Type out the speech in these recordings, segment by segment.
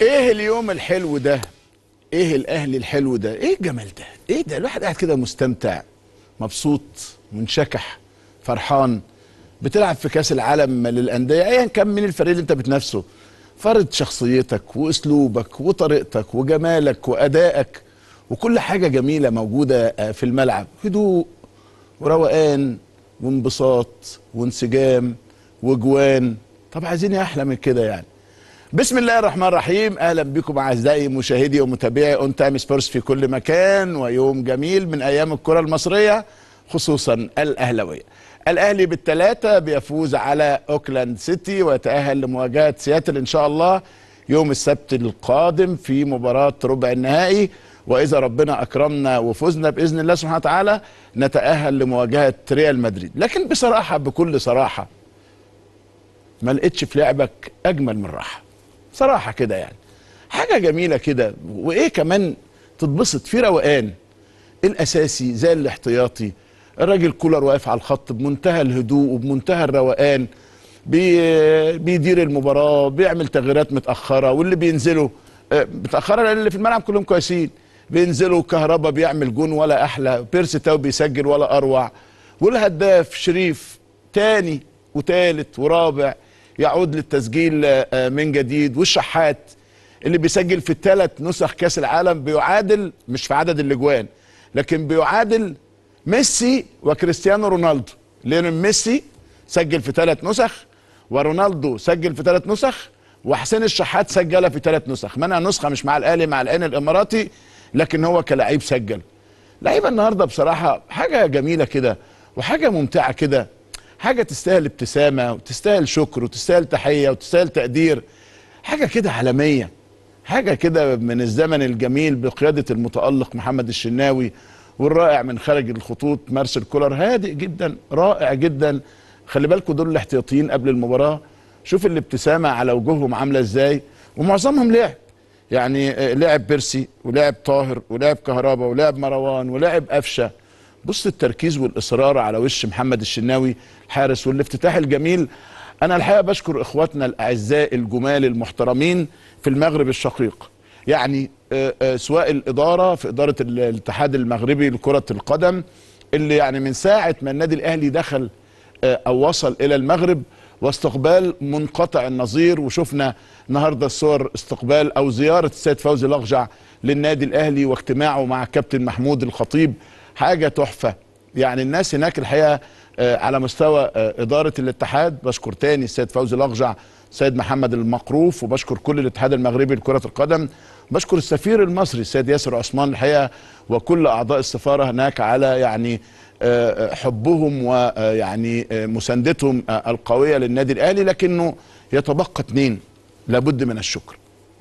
ايه اليوم الحلو ده ايه الاهلي الحلو ده ايه الجمال ده ايه ده الواحد قاعد كده مستمتع مبسوط منشكح فرحان بتلعب في كاس العالم للانديه ايا كان من الفريق اللي انت بتنافسه فرض شخصيتك واسلوبك وطريقتك وجمالك وادائك وكل حاجه جميله موجوده آه، في الملعب هدوء وروقان وانبساط وانسجام وجوان طب عايزين إيه احلى من كده يعني بسم الله الرحمن الرحيم اهلا بكم اعزائي مشاهدي ومتابعي اون تايم سبورتس في كل مكان ويوم جميل من ايام الكره المصريه خصوصا الاهلاويه الاهلي بالثلاثه بيفوز على اوكلاند سيتي ويتاهل لمواجهه سياتل ان شاء الله يوم السبت القادم في مباراه ربع النهائي واذا ربنا اكرمنا وفزنا باذن الله سبحانه وتعالى نتاهل لمواجهه ريال مدريد لكن بصراحه بكل صراحه ما لقيتش في لعبك اجمل من راحه صراحه كده يعني حاجه جميله كده وايه كمان تتبسط في روقان الاساسي زي الاحتياطي الراجل كولر واقف على الخط بمنتهى الهدوء وبمنتهى الروقان بي بيدير المباراه بيعمل تغييرات متاخره واللي بينزلوا آه، متاخره لان اللي في الملعب كلهم كويسين بينزلوا كهربا بيعمل جون ولا احلى بيرسي تاو بيسجل ولا اروع والهداف شريف تاني وتالت ورابع يعود للتسجيل آه، من جديد والشحات اللي بيسجل في الثلاث نسخ كاس العالم بيعادل مش في عدد الاجوان لكن بيعادل ميسي وكريستيانو رونالدو لان ميسي سجل في ثلاث نسخ ورونالدو سجل في ثلاث نسخ وحسين الشحات سجلها في ثلاث نسخ منها نسخه مش مع الاهلي مع العين الاماراتي لكن هو كلاعب سجل لعيبه النهارده بصراحه حاجه جميله كده وحاجه ممتعه كده حاجه تستاهل ابتسامه وتستاهل شكر وتستاهل تحيه وتستاهل تقدير حاجه كده عالميه حاجه كده من الزمن الجميل بقياده المتالق محمد الشناوي والرائع من خارج الخطوط مارسيل كولر هادئ جدا رائع جدا خلي بالكم دول الاحتياطيين قبل المباراه شوف الابتسامه على وجوههم عامله ازاي ومعظمهم لعب يعني آه، لعب بيرسي ولعب طاهر ولعب كهربا ولعب مروان ولعب قفشه بص التركيز والاصرار على وش محمد الشناوي الحارس والافتتاح الجميل انا الحقيقه بشكر اخواتنا الاعزاء الجمال المحترمين في المغرب الشقيق يعني آه، آه، سواء الاداره في اداره ال- الاتحاد المغربي لكره القدم اللي يعني من ساعه ما النادي الاهلي دخل آه، او وصل الى المغرب واستقبال منقطع النظير وشفنا النهارده الصور استقبال او زياره السيد فوزي الاغجع للنادي الاهلي واجتماعه مع كابتن محمود الخطيب حاجه تحفه يعني الناس هناك الحقيقه آه، على مستوى آه، اداره الاتحاد بشكر تاني السيد فوزي الاغجع السيد محمد المقروف وبشكر كل الاتحاد المغربي لكره القدم بشكر السفير المصري السيد ياسر عثمان الحقيقه وكل اعضاء السفاره هناك على يعني آه، حبهم ويعني مساندتهم آه، القويه للنادي الاهلي لكنه يتبقى اثنين لابد من الشكر.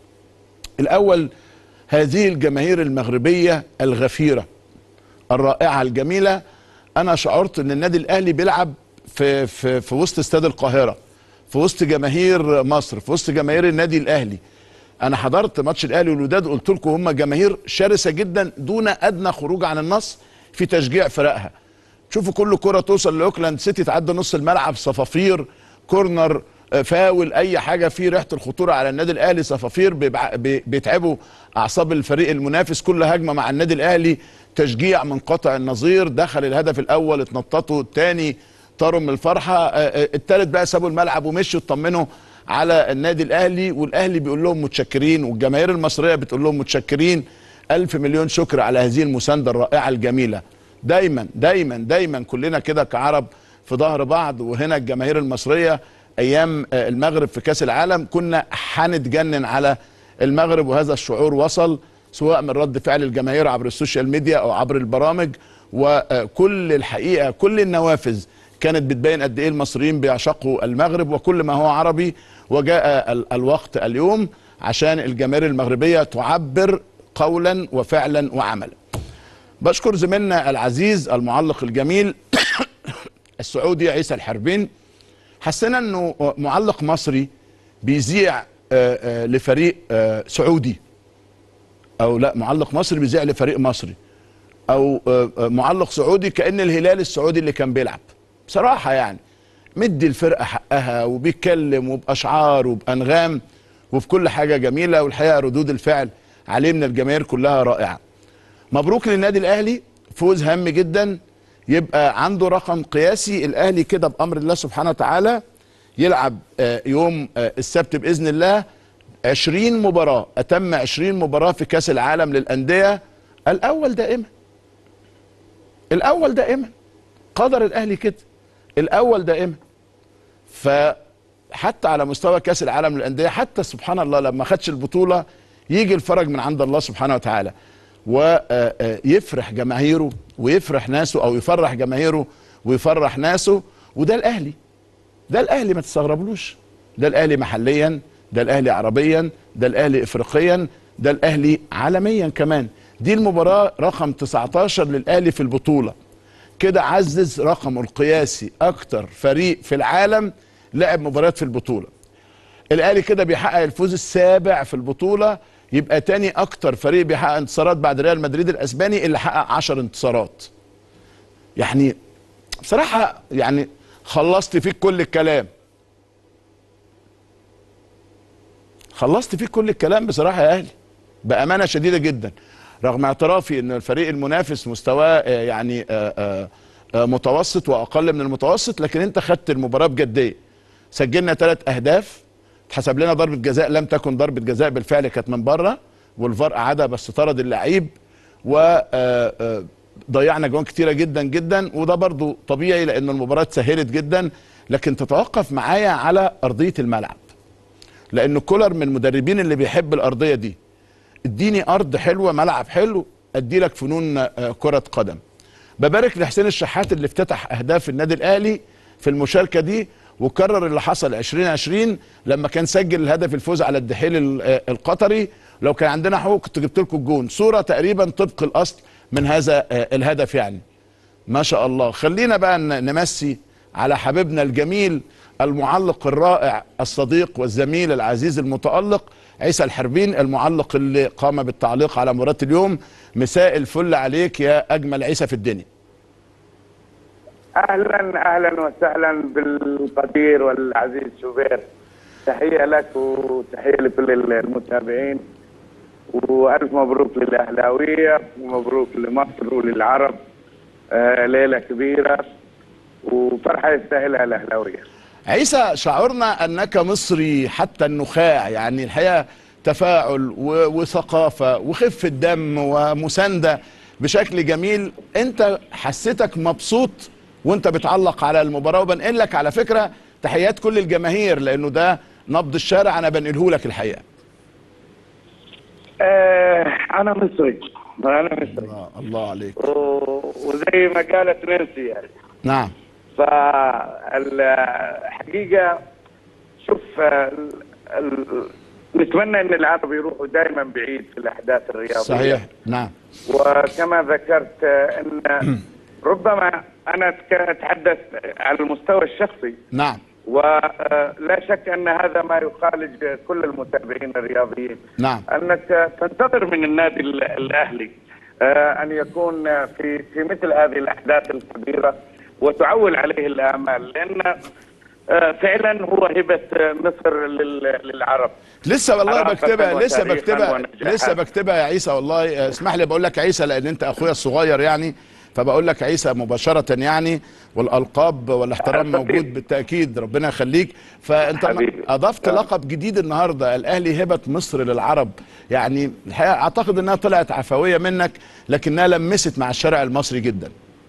الاول هذه الجماهير المغربيه الغفيره الرائعه الجميله انا شعرت ان النادي الاهلي بيلعب في في في وسط استاد القاهره في وسط جماهير مصر في وسط جماهير النادي الاهلي انا حضرت ماتش الاهلي والوداد قلت لكم هم جماهير شرسه جدا دون ادنى خروج عن النص في تشجيع فرقها شوفوا كل كره توصل لاوكلاند سيتي تعدي نص الملعب صفافير كورنر آه، فاول اي حاجه فيه ريحه الخطوره على النادي الاهلي صفافير بيبع- بي- بيتعبوا اعصاب الفريق المنافس كل هجمه مع النادي الاهلي تشجيع منقطع النظير دخل الهدف الاول اتنططوا الثاني طاروا من الفرحه آه، آه، الثالث بقى سابوا الملعب ومشوا اطمنوا على النادي الاهلي والاهلي بيقول لهم متشكرين والجماهير المصريه بتقول لهم متشكرين الف مليون شكر على هذه المسانده الرائعه الجميله دايما دايما دايما كلنا كده كعرب في ظهر بعض وهنا الجماهير المصريه ايام آه، المغرب في كاس العالم كنا هنتجنن على المغرب وهذا الشعور وصل سواء من رد فعل الجماهير عبر السوشيال ميديا او عبر البرامج وكل الحقيقه كل النوافذ كانت بتبين قد ايه المصريين بيعشقوا المغرب وكل ما هو عربي وجاء ال- الوقت اليوم عشان الجماهير المغربيه تعبر قولا وفعلا وعملا. بشكر زميلنا العزيز المعلق الجميل السعودي عيسى الحربين حسينا انه معلق مصري بيذيع آه، آه، لفريق آه، سعودي او لا معلق مصري بيذيع لفريق مصري او آه، آه، معلق سعودي كان الهلال السعودي اللي كان بيلعب بصراحه يعني مدي الفرقه حقها وبيتكلم وباشعار وبانغام وفي كل حاجه جميله والحقيقه ردود الفعل عليه من الجماهير كلها رائعه مبروك للنادي الاهلي فوز هام جدا يبقى عنده رقم قياسي الاهلي كده بامر الله سبحانه وتعالى يلعب آه، يوم آه، السبت باذن الله 20 مباراه اتم 20 مباراه في كاس العالم للانديه الاول دائما الاول دائما قدر الاهلي كده الاول دائما فحتى على مستوى كاس العالم للانديه حتى سبحان الله لما خدش البطوله يجي الفرج من عند الله سبحانه وتعالى ويفرح جماهيره ويفرح ناسه او يفرح جماهيره ويفرح ناسه وده الاهلي ده الاهلي ما تستغربلوش ده الاهلي محليا ده الاهلي عربيا ده الاهلي افريقيا ده الاهلي عالميا كمان دي المباراه رقم 19 للاهلي في البطوله كده عزز رقمه القياسي اكتر فريق في العالم لعب مباريات في البطوله الاهلي كده بيحقق الفوز السابع في البطوله يبقى تاني اكتر فريق بيحقق انتصارات بعد ريال مدريد الاسباني اللي حقق 10 انتصارات يعني بصراحه يعني خلصت فيك كل الكلام خلصت فيك كل الكلام بصراحه يا اهلي بامانه شديده جدا رغم اعترافي ان الفريق المنافس مستواه آه، يعني آه، آه، آه، متوسط واقل من المتوسط لكن انت خدت المباراه بجديه سجلنا ثلاث اهداف اتحسب لنا ضربه جزاء لم تكن ضربه جزاء بالفعل كانت من بره والفار قعدها بس طرد اللعيب و آه، آه، ضيعنا جوان كتيره جدا جدا وده برضو طبيعي لان المباراه سهلت جدا لكن تتوقف معايا على ارضيه الملعب لان كولر من المدربين اللي بيحب الارضيه دي اديني ارض حلوه ملعب حلو ادي لك فنون آه، كره قدم ببارك لحسين الشحات اللي افتتح اهداف النادي الاهلي في المشاركه دي وكرر اللي حصل 2020 لما كان سجل الهدف الفوز على الدحيل ال- آه، القطري لو كان عندنا حقوق كنت جبت لكم الجون صوره تقريبا طبق الاصل من هذا آه، الهدف يعني ما شاء الله خلينا بقى ن- نمسي على حبيبنا الجميل المعلق الرائع الصديق والزميل العزيز المتألق عيسى الحربين المعلق اللي قام بالتعليق على مباراة اليوم مساء الفل عليك يا أجمل عيسى في الدنيا اهلا اهلا وسهلا بالقدير والعزيز شوبير تحيه لك وتحيه لكل المتابعين والف مبروك للاهلاويه ومبروك لمصر وللعرب آه ليله كبيره وفرحه يستاهلها الاهلاويه عيسى شعرنا أنك مصري حتى النخاع يعني الحقيقة تفاعل و- وثقافة وخفة دم ومساندة بشكل جميل أنت حسيتك مبسوط وأنت بتعلق على المباراة وبنقل لك على فكرة تحيات كل الجماهير لأنه ده نبض الشارع أنا بنقله لك الحقيقة آه انا مصري انا مصري الله, الله عليك و- وزي ما قالت نانسي يعني نعم فالحقيقة شوف ال- ال- نتمنى ان العرب يروحوا دائما بعيد في الاحداث الرياضيه صحيح نعم وكما ذكرت ان ربما انا أتك- اتحدث على المستوى الشخصي نعم ولا شك ان هذا ما يخالج كل المتابعين الرياضيين نعم انك تنتظر من النادي ال- الاهلي آه، ان يكون في في مثل هذه الاحداث الكبيره وتعول عليه الامال لان آه، فعلا هو هبه مصر لل- للعرب لسه والله علاقة بكتبها لسه وتاريخاً بكتبها ونجاحاً. لسه بكتبها يا عيسى والله آه، اسمح لي بقول لك عيسى لان انت اخويا الصغير يعني فبقول لك عيسى مباشرة يعني والألقاب والاحترام حبيبي. موجود بالتأكيد ربنا يخليك فأنت حبيبي. أضفت آه. لقب جديد النهاردة الأهلي هبة مصر للعرب يعني الحقيقة أعتقد أنها طلعت عفوية منك لكنها لمست مع الشارع المصري جدا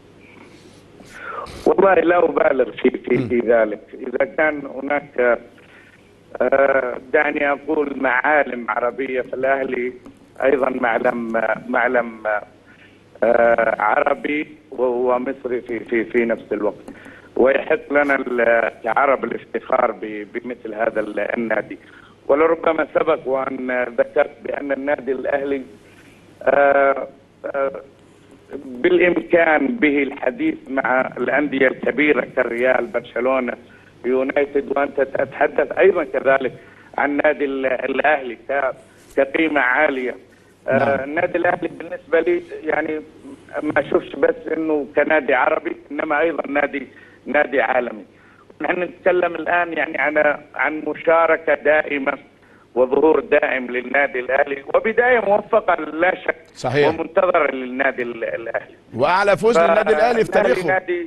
والله لا ابالغ في في في ذلك اذا كان هناك آه، دعني اقول معالم عربيه فالاهلي ايضا معلم معلم آه، عربي وهو مصري في في في نفس الوقت ويحق لنا ال- كعرب الافتخار ب- بمثل هذا ال- النادي ولربما سبق وان ذكرت بان النادي الاهلي آه، آه، بالامكان به الحديث مع الانديه الكبيره كالريال برشلونه يونايتد وانت تتحدث ايضا كذلك عن نادي ال- الاهلي ك- كقيمه عاليه نعم. آه النادي الاهلي بالنسبه لي يعني ما اشوفش بس انه كنادي عربي انما ايضا نادي نادي عالمي نحن نتكلم الان يعني عن عن مشاركه دائمه وظهور دائم للنادي الاهلي وبدايه موفقه لا شك صحيح. ومنتظره للنادي ال- الاهلي واعلى فوز للنادي الاهلي في فالأهلي تاريخه نادي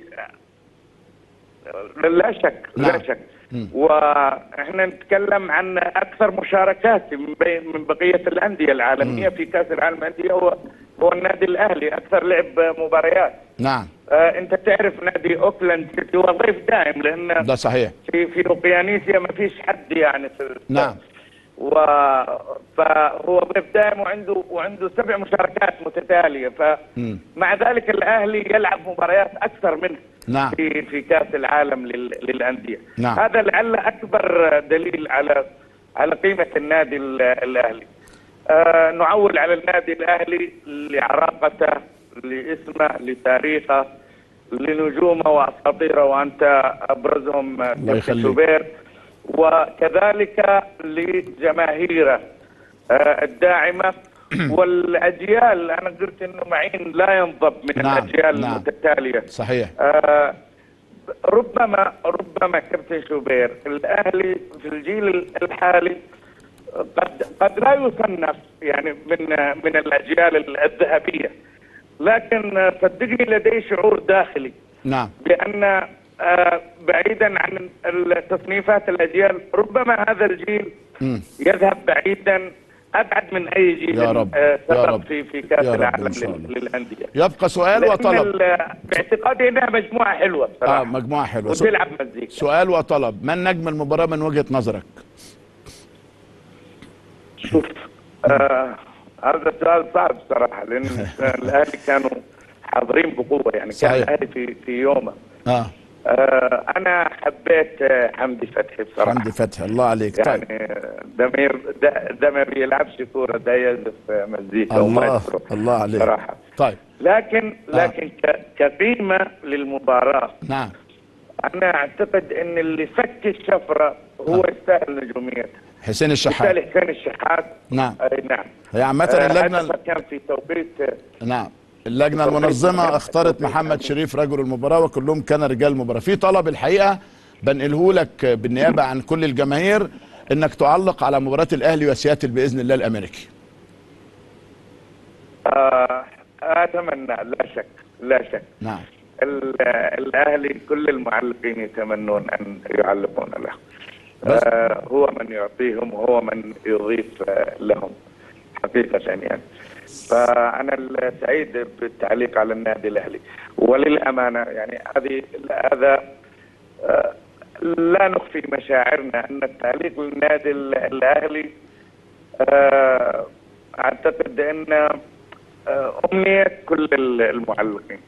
لا شك نعم. لا شك واحنا نتكلم عن اكثر مشاركات من بي- من بقيه الانديه العالميه في كاس العالم للانديه هو هو النادي الاهلي اكثر لعب مباريات نعم آه انت تعرف نادي اوكلاند سيتي هو ضيف دائم لان ده صحيح في في اوقيانيسيا ما فيش حد يعني في نعم. و فهو ضيف دائم وعنده وعنده سبع مشاركات متتاليه مم. فمع ذلك الاهلي يلعب مباريات اكثر منه نعم. في في كاس العالم لل... للانديه نعم. هذا لعل اكبر دليل على على قيمه النادي ال- الاهلي آه نعول على النادي الاهلي لعراقته لاسمه لتاريخه لنجومه واساطيره وانت ابرزهم آه، الله كابتن يخليك. شوبير وكذلك لجماهيره آه، الداعمه والاجيال انا قلت انه معين لا ينضب من نعم، الاجيال نعم. المتتاليه صحيح آه، ربما ربما كابتن شوبير الاهلي في الجيل الحالي قد قد لا يصنف يعني من من الاجيال الذهبيه لكن صدقني لدي شعور داخلي نعم بان آه، بعيدا عن تصنيفات الاجيال ربما هذا الجيل مم. يذهب بعيدا ابعد من اي جيل يا رب، آه، يا سبق رب، في في كاس يا رب العالم إن شاء لل- الله. للانديه يبقى سؤال لأن وطلب ال- باعتقادي انها مجموعه حلوه بصراحه اه مجموعه حلوه سو- وتلعب مزيكا سؤال وطلب من نجم المباراه من وجهه نظرك شوف آه هذا سؤال صعب صراحه لان الاهلي كانوا حاضرين بقوه يعني كان صحيح. الاهلي في في يومه اه آه انا حبيت آه، حمدي فتحي بصراحه حمدي فتحي الله عليك طيب يعني آه، ضمير ده, ده ما بيلعبش كوره ده يعزف آه، مزيكا الله ومايسترو الله عليك صراحه طيب لكن لكن ك- كقيمه للمباراه نعم انا اعتقد ان اللي فك الشفره هو يستاهل نجوميته حسين الشحات بالتالي حسين الشحات نعم اي نعم هي عامة آه، اللجنة هدفه كان في توقيت آه، نعم اللجنة المنظمة اختارت محمد شريف رجل المباراة وكلهم كان رجال المباراة في طلب الحقيقة بنقله لك بالنيابة عن كل الجماهير انك تعلق على مباراة الاهلي وسياتل باذن الله الامريكي آه، اتمنى لا شك لا شك نعم ال- الاهلي كل المعلقين يتمنون ان يعلقون له بس- آه هو من يعطيهم وهو من يضيف آه لهم حقيقه يعني فانا ال- سعيد بالتعليق على النادي الاهلي وللامانه يعني هذه هذا آه لا نخفي مشاعرنا ان التعليق للنادي ال- الاهلي آه اعتقد ان آه امنيه كل ال- المعلقين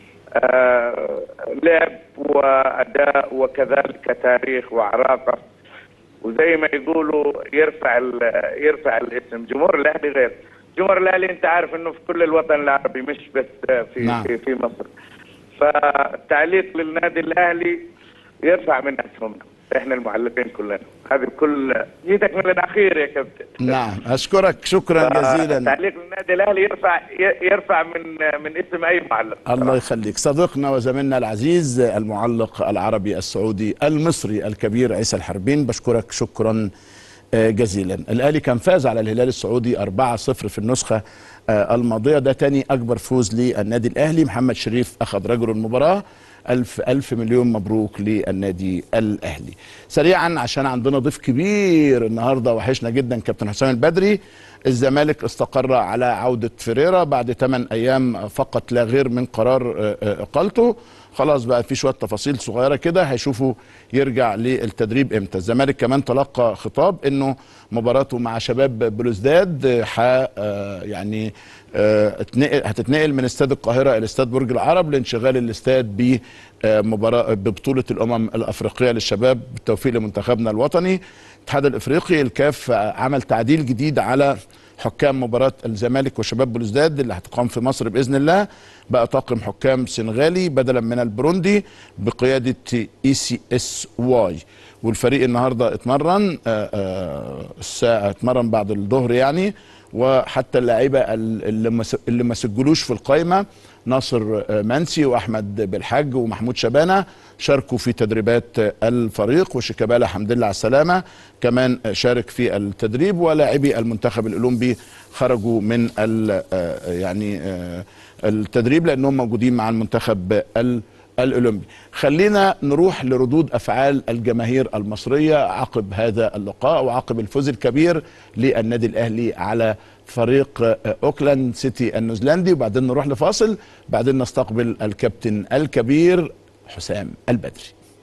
آه لعب واداء وكذلك تاريخ وعراقه وزي ما يقولوا يرفع ال- يرفع الاسم جمهور الاهلي غير جمهور الاهلي انت عارف انه في كل الوطن العربي مش بس في نعم. في, في مصر فالتعليق للنادي الاهلي يرفع من اسهمنا احنا المعلقين كلنا هذه كل ايدك من الاخير يا كابتن نعم اشكرك شكرا جزيلا التعليق للنادي الاهلي يرفع يرفع من من اسم اي معلق الله يخليك صديقنا وزميلنا العزيز المعلق العربي السعودي المصري الكبير عيسى الحربين بشكرك شكرا آه، جزيلا الاهلي كان فاز على الهلال السعودي 4-0 في النسخه آه، الماضيه ده تاني اكبر فوز للنادي الاهلي محمد شريف اخذ رجل المباراه ألف ألف مليون مبروك للنادي الأهلي سريعا عشان عندنا ضيف كبير النهاردة وحشنا جدا كابتن حسام البدري الزمالك استقر على عودة فيريرا بعد 8 أيام فقط لا غير من قرار آه، آه، إقالته خلاص بقى في شوية تفاصيل صغيرة كده هيشوفوا يرجع للتدريب امتى الزمالك كمان تلقى خطاب انه مباراته مع شباب بلوزداد آه، ح آه، يعني آه، اتنقل- هتتنقل من استاد القاهره الى استاد برج العرب لانشغال الاستاد بمباراه ببطوله الامم الافريقيه للشباب بالتوفيق لمنتخبنا الوطني الاتحاد الافريقي الكاف عمل تعديل جديد على حكام مباراة الزمالك وشباب بلوزداد اللي هتقام في مصر بإذن الله بقى طاقم حكام سنغالي بدلا من البروندي بقيادة اي سي اس واي والفريق النهارده اتمرن آه، آه، الساعة اتمرن بعد الظهر يعني وحتى اللعيبه ال- اللي ما س- اللي ما سجلوش في القائمه ناصر آه، منسي واحمد بالحاج ومحمود شبانه شاركوا في تدريبات آه، الفريق وشيكابالا حمد لله على السلامه كمان آه، شارك في التدريب ولاعبي المنتخب الاولمبي خرجوا من ال- آه، يعني آه، التدريب لانهم موجودين مع المنتخب ال- الاولمبي خلينا نروح لردود افعال الجماهير المصريه عقب هذا اللقاء وعقب الفوز الكبير للنادي الاهلي على فريق آه، اوكلاند سيتي النيوزيلندي وبعدين نروح لفاصل بعدين نستقبل الكابتن الكبير حسام البدري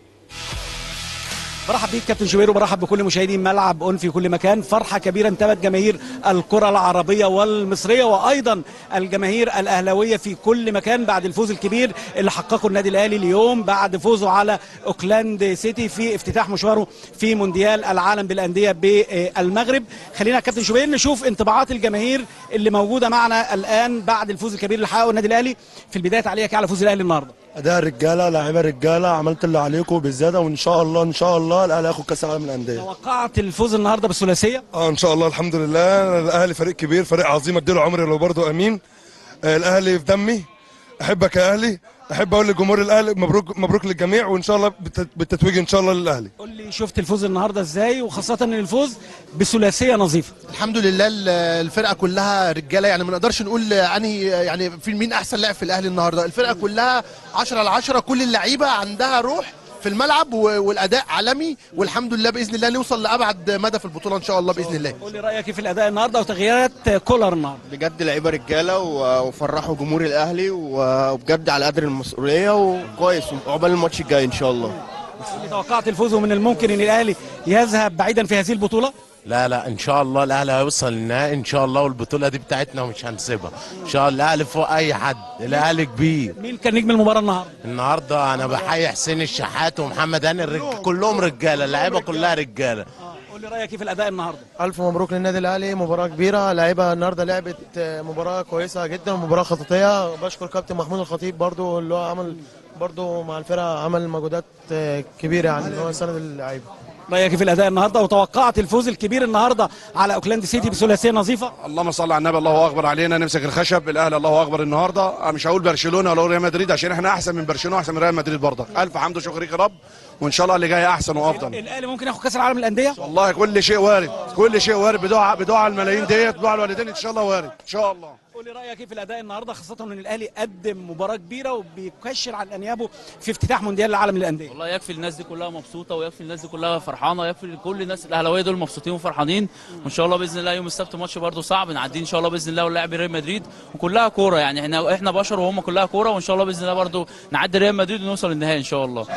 برحب بيك كابتن شوبير وبرحب بكل مشاهدي ملعب اون في كل مكان فرحه كبيره انتابت جماهير الكره العربيه والمصريه وايضا الجماهير الاهلاويه في كل مكان بعد الفوز الكبير اللي حققه النادي الاهلي اليوم بعد فوزه على اوكلاند سيتي في افتتاح مشواره في مونديال العالم بالانديه بالمغرب خلينا يا كابتن شوبير نشوف انطباعات الجماهير اللي موجوده معنا الان بعد الفوز الكبير اللي حققه النادي الاهلي في البدايه تعليقك على فوز الاهلي النهارده اداء الرجاله لاعيبه الرجاله عملت اللي عليكم بالزياده وان شاء الله ان شاء الله الاهلي هياخد كاس العالم للانديه توقعت الفوز النهارده بالثلاثيه اه ان شاء الله الحمد لله الاهلي فريق كبير فريق عظيم اديله عمري لو برضه امين آه الاهلي في دمي احبك يا اهلي احب اقول لجمهور الاهلي مبروك مبروك للجميع وان شاء الله بالت- بالتتويج ان شاء الله للاهلي قول لي شفت الفوز النهارده ازاي وخاصه ان الفوز بثلاثيه نظيفه الحمد لله ال- الفرقه كلها رجاله يعني ما نقدرش نقول انهي يعني في مين احسن لاعب في الاهلي النهارده الفرقه كلها 10 على 10 كل اللعيبه عندها روح في الملعب و- والاداء عالمي والحمد لله باذن الله نوصل لابعد مدى في البطوله ان شاء الله باذن الله قول لي رايك إيه في الاداء النهارده وتغييرات كولر النهارده بجد لعيبه رجاله و- وفرحوا جمهور الاهلي و- وبجد على قدر المسؤوليه وكويس وعقبال الماتش الجاي ان شاء الله قول لي توقعت الفوز ومن الممكن ان الاهلي يذهب بعيدا في هذه البطوله لا لا ان شاء الله الاهلي هيوصل للنهائي ان شاء الله والبطوله دي بتاعتنا ومش هنسيبها ان شاء الله الاهلي فوق اي حد الاهلي كبير مين كان نجم المباراه النهارده النهارده انا بحيي حسين الشحات ومحمد هاني الرج... كلهم رجاله اللعيبه كلها رجاله قول لي رايك إيه في الاداء النهارده الف مبروك للنادي الاهلي مباراه كبيره لعيبه النهارده لعبت آه، مباراه كويسه جدا ومباراه خططيه بشكر كابتن محمود الخطيب برضو اللي هو عمل برضو مع الفرقه عمل مجهودات آه، كبيره يعني ان هو سند اللعيبه رايك إيه في الاداء النهارده وتوقعت الفوز الكبير النهارده على اوكلاند سيتي بثلاثيه نظيفه اللهم صل على النبي الله اكبر علينا نمسك الخشب الاهلي الله اكبر النهارده أنا مش هقول برشلونه ولا أقول ريال مدريد عشان احنا احسن من برشلونه واحسن من ريال مدريد برضك الف حمد وشكر ليك يا رب وان شاء الله اللي جاي احسن وافضل الاهلي ممكن ياخد كاس العالم للانديه والله كل شيء وارد كل شيء وارد بدعاء بدعاء الملايين ديت بدعاء الوالدين ان شاء الله وارد ان شاء الله قول لي رايك ايه في الاداء النهارده خاصه ان الاهلي قدم مباراه كبيره وبيكشر عن انيابه في افتتاح مونديال العالم للانديه والله يكفي الناس دي كلها مبسوطه ويكفي الناس دي كلها فرحانه يكفي كل الناس الاهلاويه دول مبسوطين وفرحانين وان شاء الله باذن الله يوم السبت ماتش برده صعب نعديه ان شاء الله باذن الله ونلعب ريال مدريد وكلها كوره يعني احنا احنا بشر وهم كلها كوره وان شاء الله باذن الله برده نعدي ريال مدريد ونوصل للنهائي ان شاء الله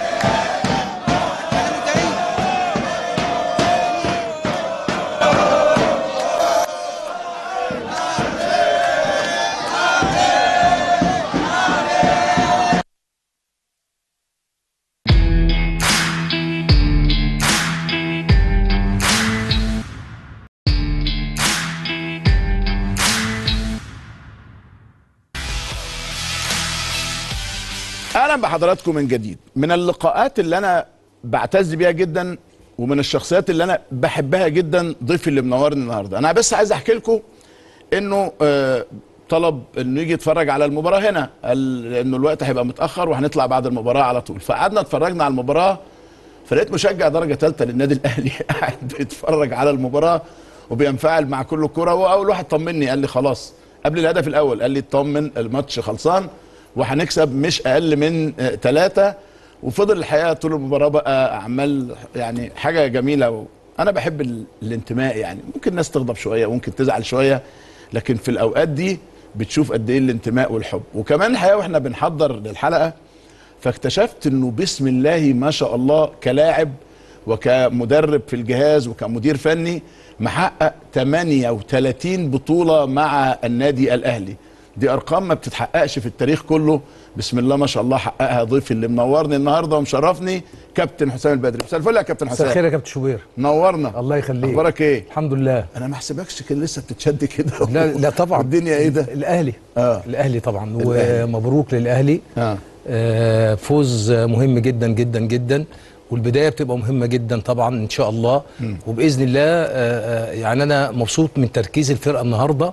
اهلا بحضراتكم من جديد من اللقاءات اللي انا بعتز بيها جدا ومن الشخصيات اللي انا بحبها جدا ضيفي اللي منورني النهارده انا بس عايز احكي لكم انه آه، طلب انه يجي يتفرج على المباراه هنا قال لانه الوقت هيبقى متاخر وهنطلع بعد المباراه على طول فقعدنا اتفرجنا على المباراه فلقيت مشجع درجه ثالثه للنادي الاهلي قاعد بيتفرج على المباراه وبينفعل مع كل كره واول واحد طمني قال لي خلاص قبل الهدف الاول قال لي اطمن الماتش خلصان وهنكسب مش اقل من ثلاثه وفضل الحقيقه طول المباراه بقى عمال يعني حاجه جميله و... انا بحب ال... الانتماء يعني ممكن الناس تغضب شويه ممكن تزعل شويه لكن في الاوقات دي بتشوف قد ايه الانتماء والحب وكمان الحقيقه واحنا بنحضر للحلقه فاكتشفت انه بسم الله ما شاء الله كلاعب وكمدرب في الجهاز وكمدير فني محقق 38 بطولة مع النادي الأهلي دي أرقام ما بتتحققش في التاريخ كله بسم الله ما شاء الله حققها ضيفي اللي منورني النهارده ومشرفني كابتن حسام البدري مساء الفل يا كابتن مساء الخير حسام يا كابتن شوبير نورنا الله يخليك اخبارك ايه الحمد لله انا ما احسبكش كده لسه بتتشد كده لا لا طبعا الدنيا ايه ده الاهلي اه الاهلي طبعا الأهلي. ومبروك للاهلي اه آه، فوز مهم جدا جدا جدا والبدايه بتبقى مهمه جدا طبعا ان شاء الله وباذن الله آه، آه، يعني انا مبسوط من تركيز الفرقه النهارده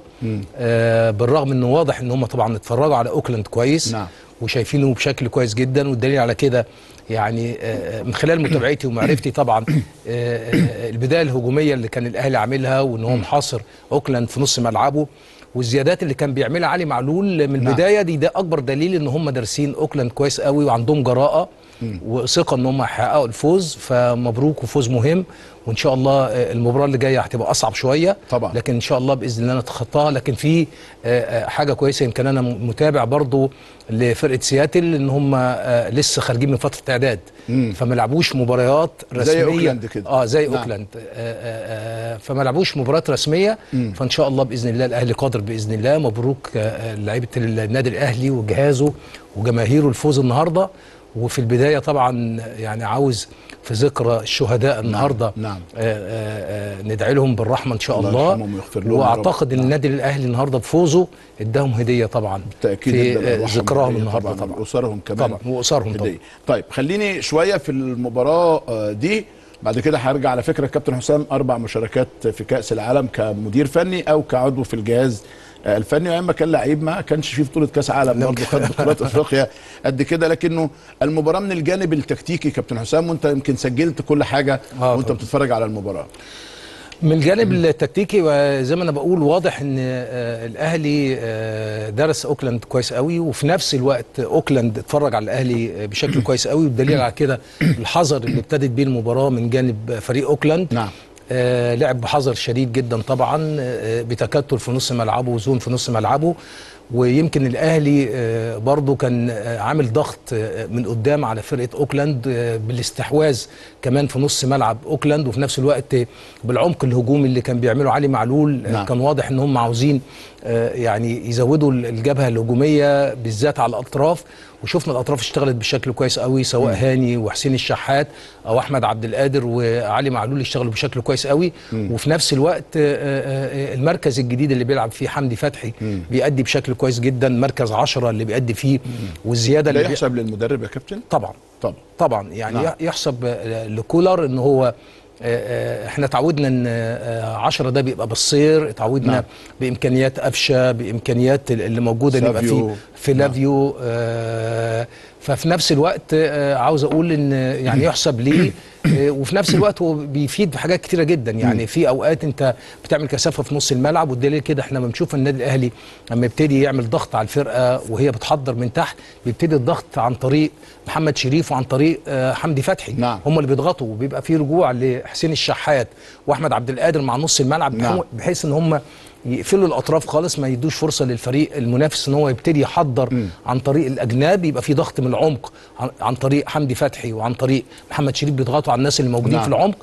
آه، بالرغم انه واضح ان هم طبعا اتفرجوا على اوكلاند كويس نعم. وشايفينه بشكل كويس جدا والدليل على كده يعني آه، آه، من خلال متابعتي ومعرفتي طبعا آه، آه، البدايه الهجوميه اللي كان الاهلي عاملها وان هو محاصر اوكلاند في نص ملعبه والزيادات اللي كان بيعملها علي معلول من نعم. البدايه دي ده اكبر دليل ان هم دارسين اوكلاند كويس قوي وعندهم جراءه وثقه ان هم هيحققوا الفوز فمبروك وفوز مهم وان شاء الله آه، المباراه اللي جايه هتبقى اصعب شويه طبعا. لكن ان شاء الله باذن الله نتخطاها لكن في آه، آه، حاجه كويسه يمكن انا م- متابع برضو لفرقه سياتل ان هم آه، لسه خارجين من فتره اعداد فما لعبوش مباريات رسميه زي أوكلاند كده. اه زي نعم. اوكلاند آه، آه، آه، فما لعبوش مباريات رسميه فان شاء الله باذن الله الاهلي قادر باذن الله مبروك آه، آه، لعيبه النادي الاهلي وجهازه وجماهيره الفوز النهارده وفي البدايه طبعا يعني عاوز في ذكرى الشهداء النهارده نعم. آه، آه، آه، ندعي لهم بالرحمه ان شاء الله الله, يرحمهم ويغفر لهم يا رب. واعتقد ان نعم. النادي الاهلي النهارده بفوزه اداهم هديه طبعا بالتاكيد في ادى آه، الأرواحهم ذكراهم هدية النهارده طبعا واسرهم كمان طبعا واسرهم طبعا هدية. طيب خليني شويه في المباراه آه، دي بعد كده هرجع على فكره كابتن حسام اربع مشاركات في كاس العالم كمدير فني او كعضو في الجهاز آه، الفني وايام ما كان لعيب ما كانش فيه بطوله كاس عالم برضه خد بطولات افريقيا قد كده لكنه المباراه من الجانب التكتيكي كابتن حسام وانت يمكن سجلت كل حاجه آه، وانت طبعا. بتتفرج على المباراه من الجانب التكتيكي وزي ما انا بقول واضح ان آه، الاهلي آه، درس اوكلاند كويس قوي وفي نفس الوقت اوكلاند اتفرج على الاهلي آه، بشكل كويس قوي والدليل على كده الحذر اللي ابتدت بيه المباراه من جانب فريق اوكلاند نعم. آه لعب بحذر شديد جدا طبعا آه بتكتل في نص ملعبه وزون في نص ملعبه ويمكن الاهلي آه برضو كان آه عامل ضغط آه من قدام على فرقه اوكلاند آه بالاستحواذ كمان في نص ملعب اوكلاند وفي نفس الوقت آه، بالعمق الهجومي اللي كان بيعمله علي معلول آه نعم. كان واضح ان هم عاوزين آه يعني يزودوا الجبهه الهجوميه بالذات على الاطراف وشفنا الاطراف اشتغلت بشكل كويس قوي سواء هاني وحسين الشحات او احمد عبد القادر وعلي معلول اشتغلوا بشكل كويس قوي وفي نفس الوقت آه، آه، آه، المركز الجديد اللي بيلعب فيه حمدي فتحي بيأدي بشكل كويس جدا مركز عشرة اللي بيأدي فيه والزياده ده اللي بي... يحسب للمدرب يا كابتن طبعا طبعا طبعا يعني نعم. نعم. يحسب آه، لكولر ان هو آه، آه، احنا اتعودنا ان آه، عشرة ده بيبقى بالصير اتعودنا نعم. نعم. بامكانيات قفشه بامكانيات اللي موجوده اللي يبقى سافيو. فيه فيلافيو آه ففي نفس الوقت آه عاوز اقول ان يعني يحسب ليه آه وفي نفس الوقت هو بيفيد في حاجات كتيره جدا يعني في اوقات انت بتعمل كثافه في نص الملعب والدليل كده احنا لما بنشوف النادي الاهلي لما يبتدي يعمل ضغط على الفرقه وهي بتحضر من تحت بيبتدي الضغط عن طريق محمد شريف وعن طريق آه حمدي فتحي نعم. هم اللي بيضغطوا وبيبقى في رجوع لحسين الشحات واحمد عبد القادر مع نص الملعب نعم. بحيث ان هم يقفلوا الاطراف خالص ما يدوش فرصه للفريق المنافس ان هو يبتدي يحضر عن طريق الاجناب يبقى في ضغط من العمق عن- عن طريق حمدي فتحي وعن طريق محمد شريف بيضغطوا على الناس اللي موجودين نعم. في العمق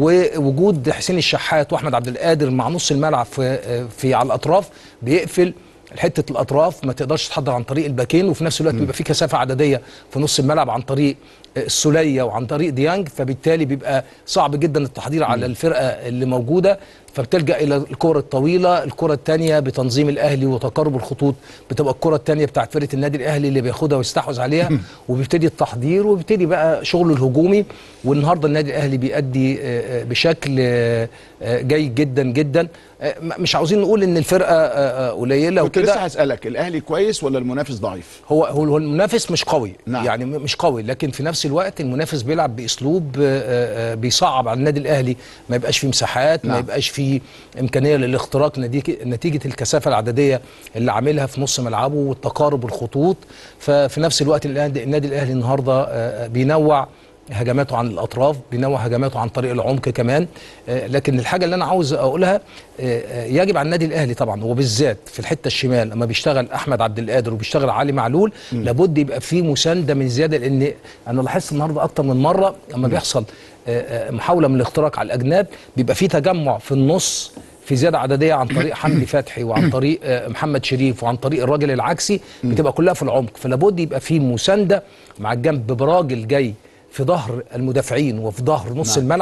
ووجود حسين الشحات واحمد عبد القادر مع نص الملعب في في على الاطراف بيقفل حته الاطراف ما تقدرش تحضر عن طريق الباكين وفي نفس الوقت بيبقى في كثافه عدديه في نص الملعب عن طريق السوليه وعن طريق ديانج فبالتالي بيبقى صعب جدا التحضير على الفرقه اللي موجوده فبتلجا الى الكره الطويله الكره الثانيه بتنظيم الاهلي وتقارب الخطوط بتبقى الكره الثانيه بتاعت فرقه النادي الاهلي اللي بياخدها ويستحوذ عليها وبيبتدي التحضير وبيبتدي بقى شغله الهجومي والنهارده النادي الاهلي بيأدي آه، آه، بشكل آه، آه، جيد جدا جدا آه، م- مش عاوزين نقول ان الفرقه آه، آه، قليله كنت لسه وكده هسألك الاهلي كويس ولا المنافس ضعيف هو هو هو المنافس مش قوي نعم. يعني م- مش قوي لكن في نفس الوقت المنافس بيلعب باسلوب آه، آه، بيصعب على النادي الاهلي ما يبقاش فيه مساحات نعم. ما يبقاش فيه امكانيه للاختراق نتيجه نتيجه الكثافه العدديه اللي عاملها في نص ملعبه والتقارب الخطوط ففي نفس الوقت النادي النادي الاهلي النهارده آه، آه، بينوع هجماته عن الاطراف بينوع هجماته عن طريق العمق كمان آه، لكن الحاجه اللي انا عاوز اقولها آه، آه، يجب على النادي الاهلي طبعا وبالذات في الحته الشمال لما بيشتغل احمد عبد القادر وبيشتغل علي معلول لابد يبقى في مسانده من زياده لان انا لاحظت النهارده اكتر من مره لما بيحصل آه، آه، محاوله من الاختراق على الاجناب بيبقى في تجمع في النص في زياده عدديه عن طريق حمدي فتحي وعن طريق آه، محمد شريف وعن طريق الراجل العكسي بتبقى كلها في العمق فلابد يبقى في مسانده مع الجنب براجل جاي في ظهر المدافعين وفي ظهر نص نعم. نعم. الملعب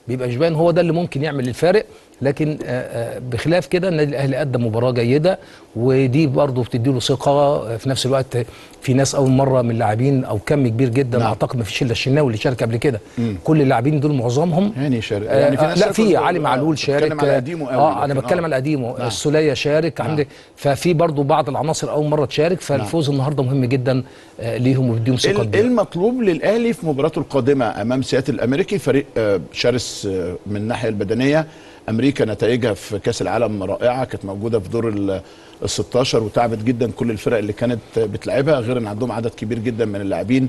بيبقى شبان هو ده اللي ممكن يعمل الفارق لكن آه، آه، بخلاف كده النادي الاهلي قدم مباراه جيده ودي برضه بتدي له ثقه آه، في نفس الوقت في ناس اول مره من اللاعبين او كم كبير جدا نعم. اعتقد ما فيش الا الشناوي اللي شارك قبل كده مم. كل اللاعبين دول معظمهم يعني شارك آه يعني في آه ناس لا شاركوا في في- علي آه، معلول شارك بتكلم على قديمه قوي اه انا لكن بتكلم آه. على قديمه نعم. السوليه شارك نعم. عندي ففي برضو بعض العناصر اول مره تشارك فالفوز النهارده مهم جدا آه ليهم وبيديهم ثقه ايه كبيره المطلوب للاهلي في مباراته القادمه امام سياتل الامريكي فريق آه، شرس آه، من الناحيه البدنيه امريكا نتائجها في كاس العالم رائعه كانت موجوده في دور ال ال 16 وتعبت جدا كل الفرق اللي كانت بتلعبها غير ان عندهم عدد كبير جدا من اللاعبين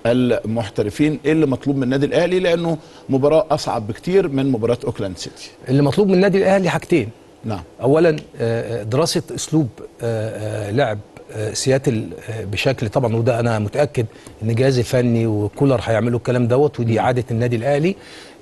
المحترفين ايه اللي مطلوب من النادي الاهلي لانه مباراه اصعب بكتير من مباراه اوكلاند سيتي اللي مطلوب من النادي الاهلي حاجتين نعم اولا آه، دراسه اسلوب آه، آه، لعب آه، سياتل آه، بشكل طبعا وده انا متاكد ان الجهاز الفني وكولر هيعملوا الكلام دوت ودي عاده النادي الاهلي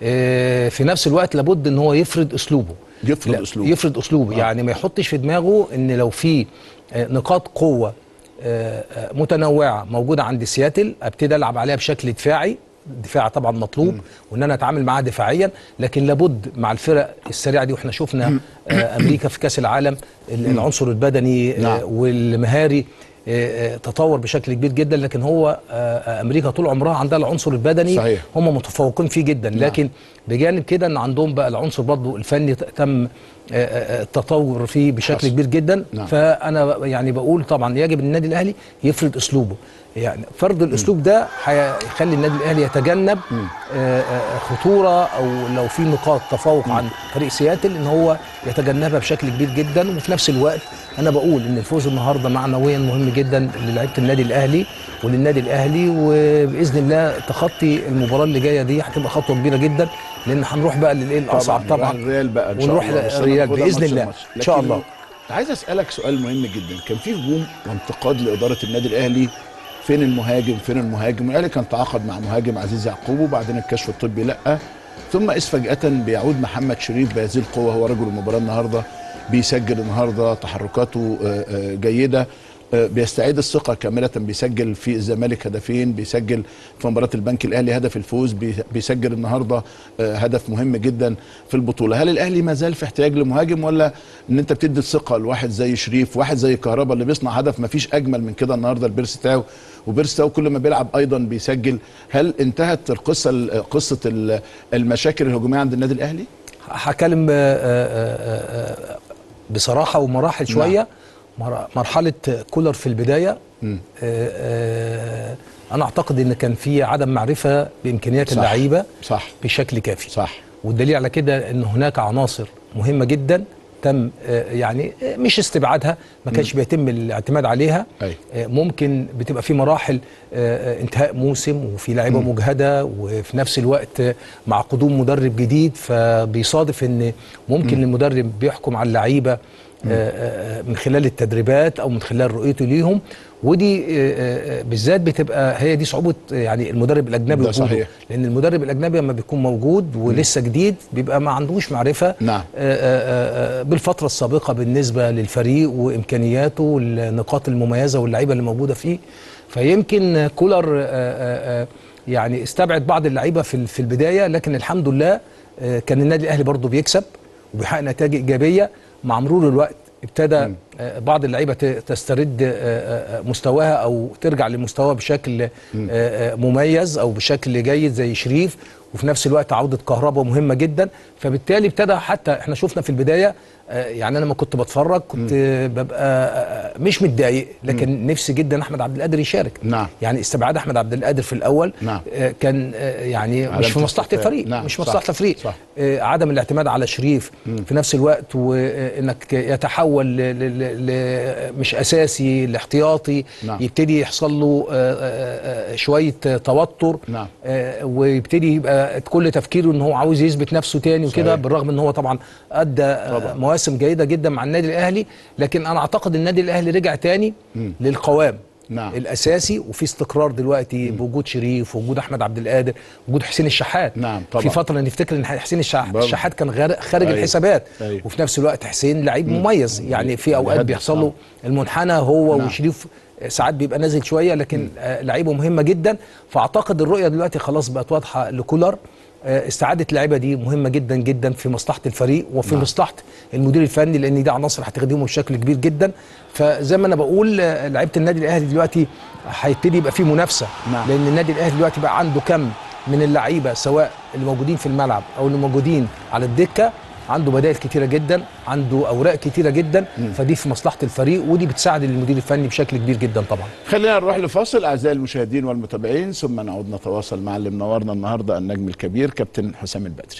آه، في نفس الوقت لابد ان هو يفرض اسلوبه يفرض لا، أسلوبه. يفرض اسلوبه آه. يعني ما يحطش في دماغه ان لو في آه، نقاط قوه آه، آه، متنوعه موجوده عند سياتل ابتدي العب عليها بشكل دفاعي الدفاع طبعا مطلوب وان انا اتعامل معاها دفاعيا لكن لابد مع الفرق السريعه دي واحنا شفنا آه، امريكا في كاس العالم ال- العنصر البدني نعم. آه، والمهاري آه، آه، تطور بشكل كبير جدا لكن هو آه، آه، امريكا طول عمرها عندها العنصر البدني صحيح. هم متفوقين فيه جدا لكن بجانب كده ان عندهم بقى العنصر برضو الفني ت- تم آه، آه، التطور فيه بشكل حصل. كبير جدا نعم. فانا يعني بقول طبعا يجب النادي الاهلي يفرض اسلوبه يعني فرض الاسلوب ده هيخلي النادي الاهلي يتجنب آه، آه، خطوره او لو في نقاط تفوق عن فريق سياتل ان هو يتجنبها بشكل كبير جدا وفي نفس الوقت انا بقول ان الفوز النهارده معنويا مهم جدا للعيبه النادي الاهلي وللنادي الاهلي وباذن الله تخطي المباراه اللي جايه دي هتبقى خطوه كبيره جدا لان هنروح بقى للايه الاصعب نروح طبعا الريال بقى ان شاء ونروح الله بس أنا الريال باخدها باذن ماتش الله بماتش. ان شاء لكن الله عايز اسالك سؤال مهم جدا كان في هجوم وانتقاد لاداره النادي الاهلي فين المهاجم فين المهاجم الاهلي كان تعاقد مع مهاجم عزيز يعقوب وبعدين الكشف الطبي لا ثم اذ فجاه بيعود محمد شريف بهذه القوه هو رجل المباراه النهارده بيسجل النهارده تحركاته آه، آه، جيده آه، بيستعيد الثقة كاملة بيسجل في الزمالك هدفين بيسجل في مباراة البنك الأهلي هدف الفوز بي- بيسجل النهاردة آه، هدف مهم جدا في البطولة هل الأهلي ما زال في احتياج لمهاجم ولا إن أنت بتدي الثقة لواحد زي شريف واحد زي كهربا اللي بيصنع هدف ما فيش أجمل من كده النهاردة البيرس تاو وبيرس تاو كل ما بيلعب أيضا بيسجل هل انتهت القصة قصة ال- المشاكل الهجومية عند النادي الأهلي؟ هكلم آه، آه، آه، بصراحه ومراحل شويه مر- مرحله كولر في البدايه مم. آه، آه، انا اعتقد ان كان في عدم معرفه بامكانيات صح. اللعيبه صح بشكل كافي صح والدليل على كده ان هناك عناصر مهمه جدا تم آه، يعني آه، مش استبعادها ما كانش بيتم الاعتماد عليها أي. آه، ممكن بتبقى في مراحل آه، آه، انتهاء موسم وفي لعيبه مجهده وفي نفس الوقت آه، مع قدوم مدرب جديد فبيصادف ان ممكن المدرب بيحكم على اللعيبه آه، آه، من خلال التدريبات او من خلال رؤيته ليهم ودي آه، آه، بالذات بتبقى هي دي صعوبه آه، يعني المدرب الاجنبي ده وجوده. صحيح. لان المدرب الاجنبي لما بيكون موجود ولسه جديد بيبقى ما عندوش معرفه نعم. آه، آه، آه، بالفتره السابقه بالنسبه للفريق وامكانياته والنقاط المميزه واللعيبه اللي موجوده فيه فيمكن كولر آه، آه، آه، يعني استبعد بعض اللعيبه في في البدايه لكن الحمد لله آه، كان النادي الاهلي برضه بيكسب وبيحقق نتائج ايجابيه مع مرور الوقت ابتدى آه، بعض اللعيبه ت- تسترد آه، آه، آه، مستواها او ترجع لمستواها بشكل آه، آه، مميز او بشكل جيد زي شريف وفي نفس الوقت عوده كهرباء مهمه جدا فبالتالي ابتدى حتى احنا شفنا في البدايه آه، يعني انا لما كنت بتفرج كنت آه، ببقى آه، مش متضايق لكن نفسي جدا احمد عبد القادر يشارك نعم. يعني استبعاد احمد عبد القادر في الاول نعم. آه، كان آه، يعني مش علامة في مصلحه استفهام. الفريق نعم، مش صح، مصلحه الفريق صح. آه، عدم الاعتماد على شريف في نفس الوقت وانك يتحول ل- ل- ل- ل- مش اساسي لاحتياطي نعم. يبتدي يحصل له آه، آه، آه، شويه آه، توتر نعم. آه، ويبتدي يبقى كل تفكيره ان هو عاوز يثبت نفسه تاني وكده صحيح. بالرغم ان هو طبعا ادى آه، طبعا. مواسم جيده جدا مع النادي الاهلي لكن انا اعتقد النادي الاهلي رجع تاني للقوام نعم. الاساسي وفي استقرار دلوقتي بوجود شريف وجود احمد عبد القادر وجود حسين الشحات نعم، طبعا. في فتره نفتكر ان حسين الشح- برضه. الشحات كان غار- خارج أيوة. الحسابات أيوة. وفي نفس الوقت حسين لعيب مميز يعني في اوقات بيهدف، بيحصل نعم. له المنحنى هو نعم. وشريف ساعات بيبقى نازل شويه لكن آه، لعيبه مهمه جدا فاعتقد الرؤيه دلوقتي خلاص بقت واضحه لكولر آه، استعاده اللعيبه دي مهمه جدا جدا في مصلحه الفريق وفي نعم. مصلحه المدير الفني لان دي عناصر هتخدمه بشكل كبير جدا فزي ما انا بقول آه، لعيبه النادي الاهلي دلوقتي هيبتدي يبقى فيه منافسه نعم. لان النادي الاهلي دلوقتي بقى عنده كم من اللعيبه سواء اللي موجودين في الملعب او اللي موجودين على الدكه عنده بدائل كتيره جدا عنده اوراق كتيره جدا فدي في مصلحه الفريق ودي بتساعد المدير الفني بشكل كبير جدا طبعا خلينا نروح لفاصل اعزائي المشاهدين والمتابعين ثم نعود نتواصل مع اللي منورنا النهارده النجم الكبير كابتن حسام البدري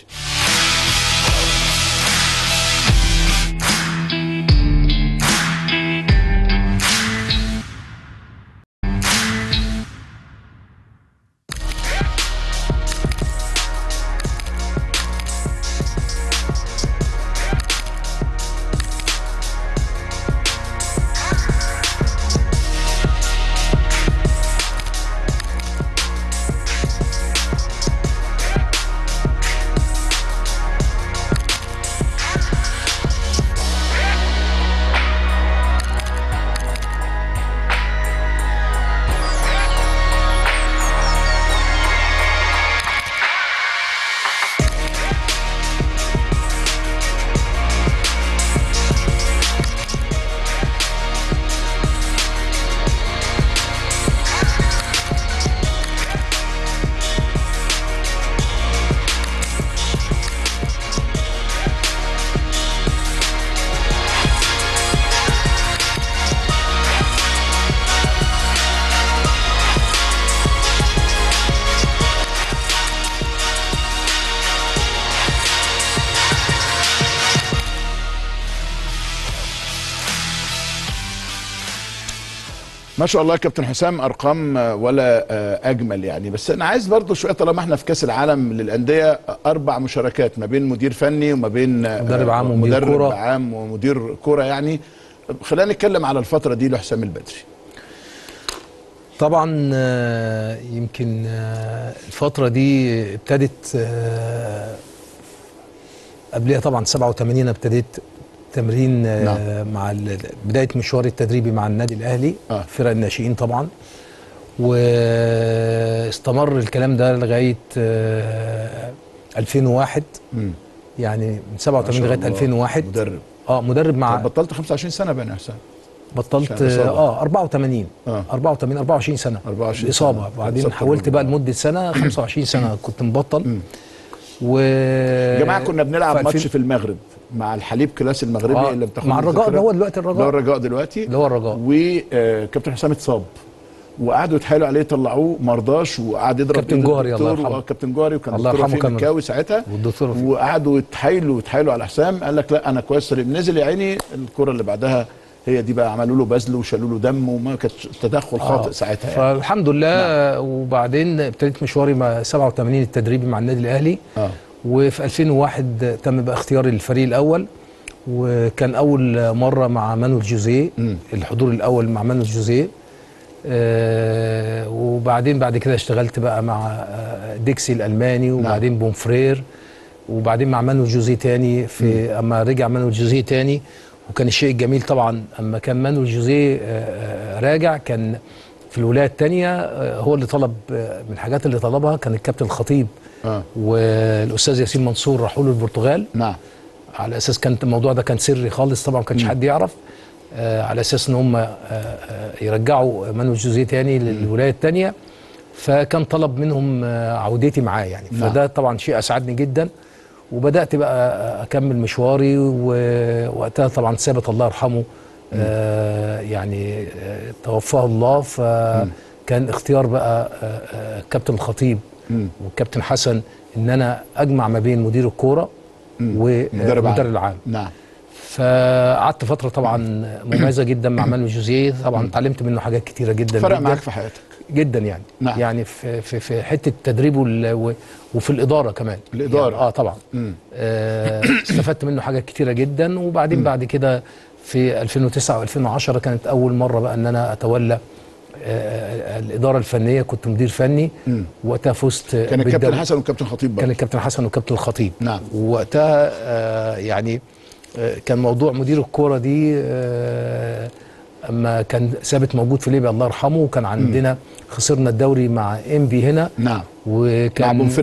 ما شاء الله يا كابتن حسام ارقام آه، ولا آه، اجمل يعني بس انا عايز برضو شويه طالما احنا في كاس العالم للانديه آه، اربع مشاركات ما بين مدير فني وما بين آه، مدرب عام ومدير مدرب كرة. عام ومدير كوره يعني خلينا نتكلم على الفتره دي لحسام البدري طبعا آه، يمكن آه، الفترة دي ابتدت آه، قبلها طبعا 87 ابتديت تمرين آه، نعم. مع ال- بداية مشواري التدريبي مع النادي الأهلي آه. فرق الناشئين طبعا واستمر الكلام ده لغاية آه، 2001 مم. يعني من ما 87 شاء لغاية الله. 2001 مدرب اه مدرب مع طب بطلت 25 سنه بقى يا حسام بطلت عشان الإصابة. اه 84 آه. 84 24 سنه 24 الاصابه سنة. بعدين إصابة حاولت بقى الركبة. لمده سنه 25 سنه كنت مبطل و يا جماعه كنا بنلعب في ماتش 2000 في المغرب مع الحليب كلاس المغربي آه، اللي بتاخد مع الرجاء ده هو دلوقتي الرجاء. اللي هو الرجاء دلوقتي اللي هو الرجاء وكابتن حسام اتصاب وقعدوا يتحايلوا عليه يطلعوه ما رضاش وقعد يضرب كابتن إيد جوهري الله الدكتور، يرحمه. وآه، كابتن جوهري وكان الله الدكتور يرحمه رفيق كان- مكاوي ساعتها والدكتور رفيق. وقعدوا يتحايلوا يتحايلوا على حسام قال لك لا انا كويس سليم نزل يا عيني الكره اللي بعدها هي دي بقى عملوا له بذل وشالوا له دم وما كانت تدخل خاطئ آه. ساعتها يعني. فالحمد لله وبعدين ابتديت مشواري مع 87 التدريبي مع النادي الاهلي اه وفي 2001 تم بقى اختياري للفريق الاول وكان اول مره مع مانويل جوزيه مم. الحضور الاول مع مانويل جوزيه آه وبعدين بعد كده اشتغلت بقى مع آه، ديكسي الالماني وبعدين بونفرير وبعدين مع مانويل جوزيه تاني في اما رجع مانويل جوزيه تاني وكان الشيء الجميل طبعا اما كان مانويل جوزيه آه، آه، راجع كان في الولايه الثانيه هو اللي طلب آه، من الحاجات اللي طلبها كان الكابتن الخطيب اه والاستاذ ياسين منصور راحوا له البرتغال نعم على اساس كان الموضوع ده كان سري خالص طبعا ما كانش حد يعرف آه على اساس ان هم آه آه يرجعوا مانويل جوزيه تاني للولايه الثانيه فكان طلب منهم آه عودتي معاه يعني نعم. فده طبعا شيء اسعدني جدا وبدات بقى اكمل مشواري ووقتها طبعا ثابت الله يرحمه آه يعني آه توفاه الله فكان اختيار بقى آه آه كابتن الخطيب مم. والكابتن حسن ان انا اجمع ما بين مدير الكوره مدرب والمدرب عام. العام نعم فقعدت فتره طبعا مميزه جدا مع مانويل جوزيه طبعا اتعلمت منه حاجات كتيره جدا فرق جدا معاك في حياتك جدا يعني نعم. يعني في في في حته التدريب وال- و- وفي الاداره كمان الإدارة. يعني اه طبعا مم. آه استفدت منه حاجات كتيره جدا وبعدين بعد كده في 2009 و2010 كانت اول مره بقى ان انا اتولى آه الاداره الفنيه كنت مدير فني مم. وقتها فزت كان الكابتن بالدوري. حسن والكابتن خطيب كان برضه الكابتن حسن والكابتن الخطيب نعم. ووقتها آه يعني آه كان موضوع مدير الكوره دي آه اما كان ثابت موجود في ليبيا الله يرحمه وكان عندنا خسرنا الدوري مع انبي هنا نعم وكان مع بونفرير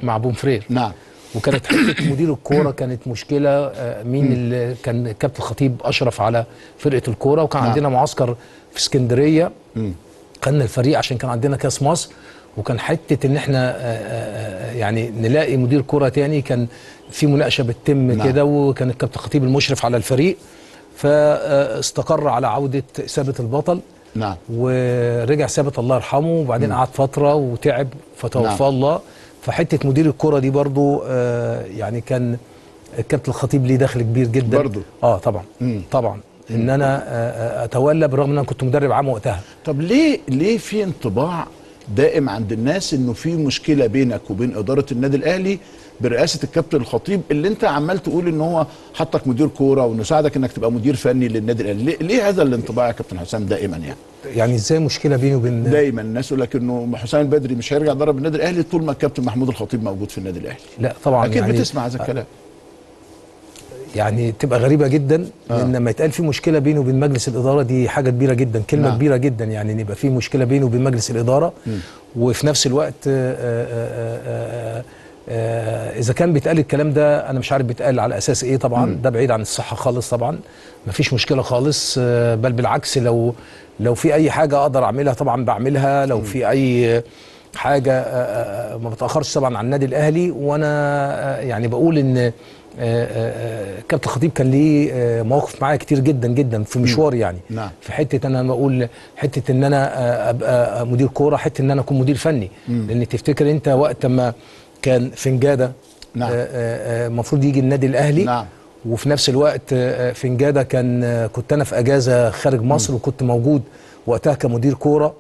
مع بومفرير نعم وكانت حته مدير الكوره كانت مشكله آه، مين اللي كان كابتن الخطيب اشرف على فرقه الكوره وكان نعم. عندنا معسكر في اسكندريه مم. خدنا الفريق عشان كان عندنا كاس مصر وكان حته ان احنا آه، آه، آه، يعني نلاقي مدير كوره تاني كان في مناقشه بتتم نعم. كده وكان الكابتن الخطيب المشرف على الفريق فاستقر على عوده ثابت البطل نعم ورجع ثابت الله يرحمه وبعدين قعد فتره وتعب فتوفاه نعم. الله فحته مدير الكره دي برضو آه يعني كان الكابتن الخطيب ليه دخل كبير جدا برضو. اه طبعا مم. طبعا ان انا آه آه، اتولى بالرغم ان انا كنت مدرب عام وقتها طب ليه ليه في انطباع دائم عند الناس انه في مشكله بينك وبين اداره النادي الاهلي برئاسه الكابتن الخطيب اللي انت عمال تقول ان هو حطك مدير كوره وانه ساعدك انك تبقى مدير فني للنادي الاهلي ليه, ليه هذا الانطباع يا كابتن حسام دائما يعني يعني ازاي مشكله بيني وبين دايما الناس يقول لك انه حسام البدري مش هيرجع يدرب النادي الاهلي طول ما الكابتن محمود الخطيب موجود في النادي الاهلي لا طبعا اكيد يعني بتسمع هذا الكلام يعني تبقى غريبه جدا آه. لان لما يتقال في مشكله بينه وبين مجلس الاداره دي حاجه كبيره جدا كلمه نعم. كبيره جدا يعني ان يبقى في مشكله بينه وبين مجلس الاداره وفي نفس الوقت آه، آه، آه، آه، آه، اذا كان بيتقال الكلام ده انا مش عارف بيتقال على اساس ايه طبعا ده بعيد عن الصحه خالص طبعا مفيش مشكله خالص آه، بل بالعكس لو لو في اي حاجه اقدر اعملها طبعا بعملها لو في اي حاجه آه، آه، ما بتاخرش طبعا عن النادي الاهلي وانا آه، يعني بقول ان آه، آه، آه، كابتن خطيب كان ليه آه، مواقف معايا كتير جدا جدا في مشواري يعني نعم. في حته انا بقول حته ان انا آه، ابقى مدير كوره حته ان انا اكون مدير فني لان تفتكر انت وقت ما كان فنجاده نعم. المفروض يجي النادي الاهلي نعم. وفي نفس الوقت آه، فنجاده كان آه، كنت انا في اجازه خارج مصر وكنت موجود وقتها كمدير كوره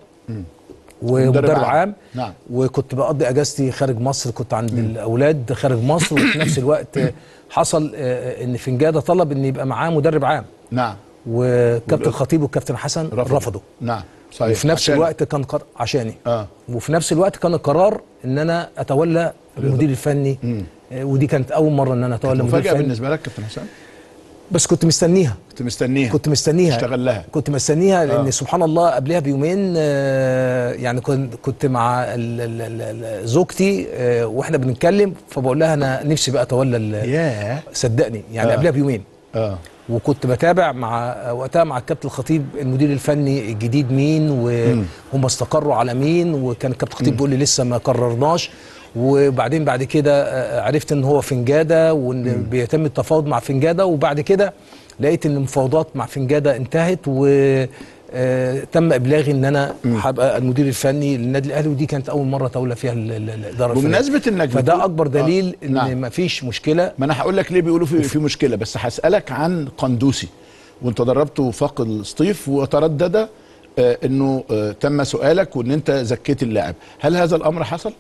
ومدرب مدرب عام. عام نعم. وكنت بقضي اجازتي خارج مصر كنت عند الاولاد خارج مصر وفي نفس الوقت آه، حصل آه، ان فنجاده طلب ان يبقى معاه مدرب عام نعم وكابتن خطيب والكابتن حسن رفضوا. رفضوا نعم صحيح وفي نفس عشان- الوقت كان قر... عشاني اه وفي نفس الوقت كان القرار ان انا اتولى المدير الفني آه، ودي كانت اول مره ان انا اتولى المدير مفاجاه الفني بالنسبه لك كابتن حسام بس كنت مستنيها كنت مستنيها كنت مستنيها اشتغل لها كنت مستنيها لان آه. سبحان الله قبلها بيومين آه، يعني كنت كنت مع ال- ال- ال- ال- زوجتي آه، واحنا بنتكلم فبقول لها انا نفسي بقى اتولى ال- ياه صدقني يعني آه. قبلها بيومين اه وكنت بتابع مع وقتها مع الكابتن الخطيب المدير الفني الجديد مين وهم استقروا على مين وكان الكابتن الخطيب بيقول لي لسه ما قررناش وبعدين بعد كده آه، عرفت ان هو فنجاده وان بيتم التفاوض مع فنجاده وبعد كده لقيت ان المفاوضات مع فنجاده انتهت و آه، تم ابلاغي ان انا هبقى المدير الفني للنادي الاهلي ودي كانت اول مره تولى فيها ال- ال- الاداره الفنيه بمناسبه انك بتقول- فده اكبر دليل آه. ان نعم. مفيش مشكله ما انا هقول لك ليه بيقولوا في في مشكله بس هسالك عن قندوسي وانت دربت وفاق السطيف وتردد آه انه آه تم سؤالك وان انت زكيت اللاعب هل هذا الامر حصل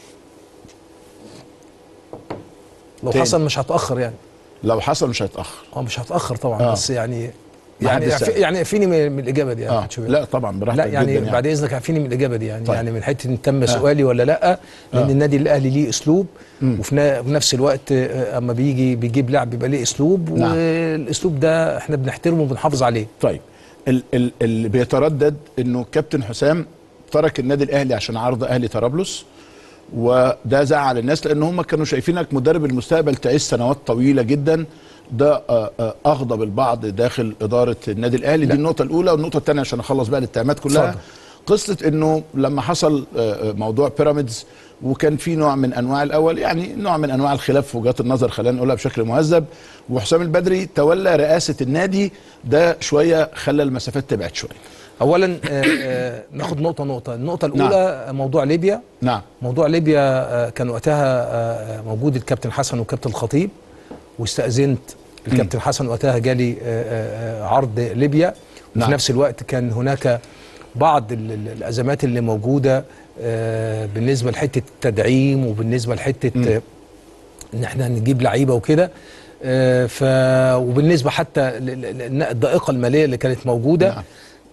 لو تاني. حصل مش هتاخر يعني لو حصل مش هيتاخر اه مش هتاخر طبعا آه. آه. بس يعني ما يعني حدش اعف- سأل. يعني اعفيني من, من الاجابه دي يعني اه هتشوف. لا طبعا براحتك لا يعني, جدا يعني بعد اذنك اعفيني من الاجابه دي يعني طيب. طيب. يعني من حته ان تم سؤالي ولا لا لان آه. النادي الاهلي ليه اسلوب وفي نا- في نفس الوقت آه، اما بيجي بيجيب لاعب بيبقى ليه اسلوب نعم. والاسلوب ده احنا بنحترمه وبنحافظ عليه طيب ال- ال- اللي بيتردد انه كابتن حسام ترك النادي الاهلي عشان عرض اهلي طرابلس وده زعل الناس لان هم كانوا شايفينك مدرب المستقبل تعيش سنوات طويله جدا ده آه، آه، اغضب البعض داخل اداره النادي الاهلي دي النقطه الاولى والنقطه الثانيه عشان اخلص بقى الاتهامات كلها اتفضل. قصه انه لما حصل آه، آه، موضوع بيراميدز وكان في نوع من انواع الاول يعني نوع من انواع الخلاف في وجهات النظر خلينا نقولها بشكل مهذب وحسام البدري تولى رئاسه النادي ده شويه خلى المسافات تبعد شويه اولا آه، آه، ناخد نقطه نقطه النقطه الاولى نعم. موضوع ليبيا نعم موضوع ليبيا آه، كان وقتها آه، موجود الكابتن حسن والكابتن الخطيب واستأذنت الكابتن حسن وقتها جالي آه، آه، آه، عرض ليبيا وفي نعم. نفس الوقت كان هناك بعض ال- ال- الأزمات اللي موجودة آه، بالنسبة لحتة التدعيم وبالنسبة لحتة آه، ان احنا نجيب لعيبه وكده آه، ف وبالنسبه حتى ل- ل- ل- الضائقه الماليه اللي كانت موجوده نعم.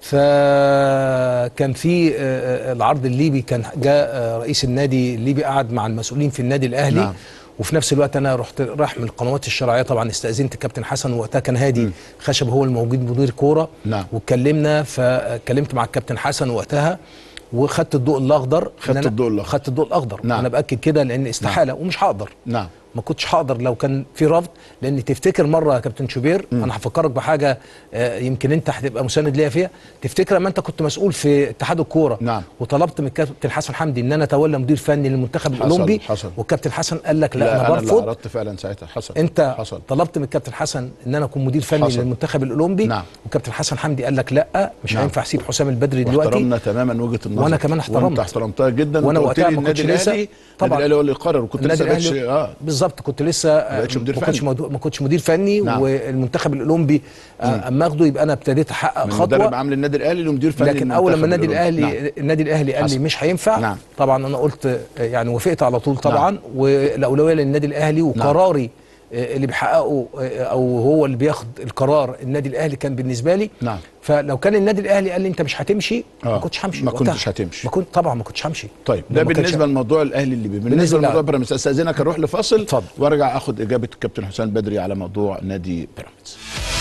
فكان في آه، آه، العرض الليبي كان جاء آه، رئيس النادي الليبي قعد مع المسؤولين في النادي الاهلي نعم. وفي نفس الوقت انا رحت رايح من القنوات الشرعيه طبعا استاذنت الكابتن حسن وقتها كان هادي خشب هو الموجود مدير كوره نعم. واتكلمنا فاتكلمت مع الكابتن حسن وقتها وخدت الضوء الاخضر إن خدت أنا- الضوء الأخضر. خدت الضوء الاخضر نعم. انا باكد كده لان استحاله ومش هقدر نعم ما كنتش هقدر لو كان في رفض لان تفتكر مره يا كابتن شوبير انا هفكرك بحاجه آه، يمكن انت هتبقى مساند ليا فيها تفتكر لما انت كنت مسؤول في اتحاد الكوره نعم. وطلبت من الكابتن حسن حمدي ان انا اتولى مدير فني للمنتخب حصل- الاولمبي حصل. والكابتن حسن قال لك لا, لا انا انا اللي برفض عرضت فعلا ساعتها حصل انت حصل طلبت من الكابتن حسن ان انا اكون مدير فني حصل. للمنتخب الاولمبي نعم. والكابتن حسن حمدي قال لك لا مش نعم. هينفع اسيب حسام البدري دلوقتي واحترمنا تماما وجهه النظر وأنا كمان احترمت. وانت احترمتها جدا وأنا وقلت وقتها لي ما النادي كنتش لسه- الاهلي طبعا. النادي الاهلي هو اللي يقرر وكنت النادي لسه بقتش الاهلي اه بالظبط كنت لسه آه، بقتش مدير ما كنتش فني. مدو- ما كنتش مدير فني نعم. والمنتخب الاولمبي آه، اما اخده يبقى انا ابتديت احقق من مدرب خطوه عام للنادي الاهلي لمدير فني لكن اول لما للمنتخب النادي الأولمبي. الاهلي نعم. النادي الاهلي قال لي حصل. مش هينفع نعم. طبعا انا قلت آه، يعني وافقت على طول طبعا والاولويه للنادي الاهلي وقراري آه، اللي بيحققه آه، او هو اللي بياخد القرار النادي الاهلي كان بالنسبه لي نعم فلو كان النادي الاهلي قال لي انت مش هتمشي ما آه. كنتش همشي ما وقتها. كنتش هتمشي. ما كنت طبعا ما كنتش همشي طيب ده ما كانش- بالنسبه لموضوع الاهلي اللي بيه بالنسبة بالنسبه لموضوع للعب. بيراميدز استاذنك اروح لفاصل اتفضل. وارجع اخد اجابه الكابتن حسام بدري على موضوع نادي بيراميدز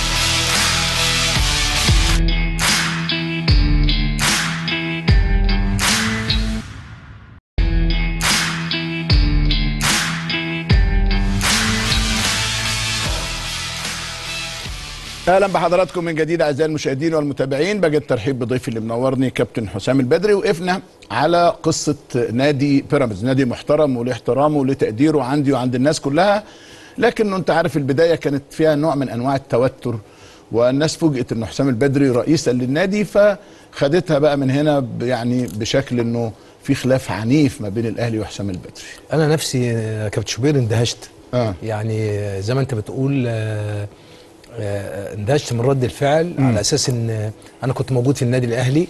اهلا بحضراتكم من جديد اعزائي المشاهدين والمتابعين بجد ترحيب بضيفي اللي منورني كابتن حسام البدري وقفنا على قصه نادي بيراميدز نادي محترم وله احترامه وله تقديره عندي وعند الناس كلها لكن انت عارف البدايه كانت فيها نوع من انواع التوتر والناس فوجئت ان حسام البدري رئيسا للنادي فخدتها بقى من هنا ب- يعني بشكل انه في خلاف عنيف ما بين الاهلي وحسام البدري انا نفسي يا كابتن شوبير اندهشت اه يعني زي ما انت بتقول آه، آه، اندهشت من رد الفعل على اساس ان انا كنت موجود في النادي الاهلي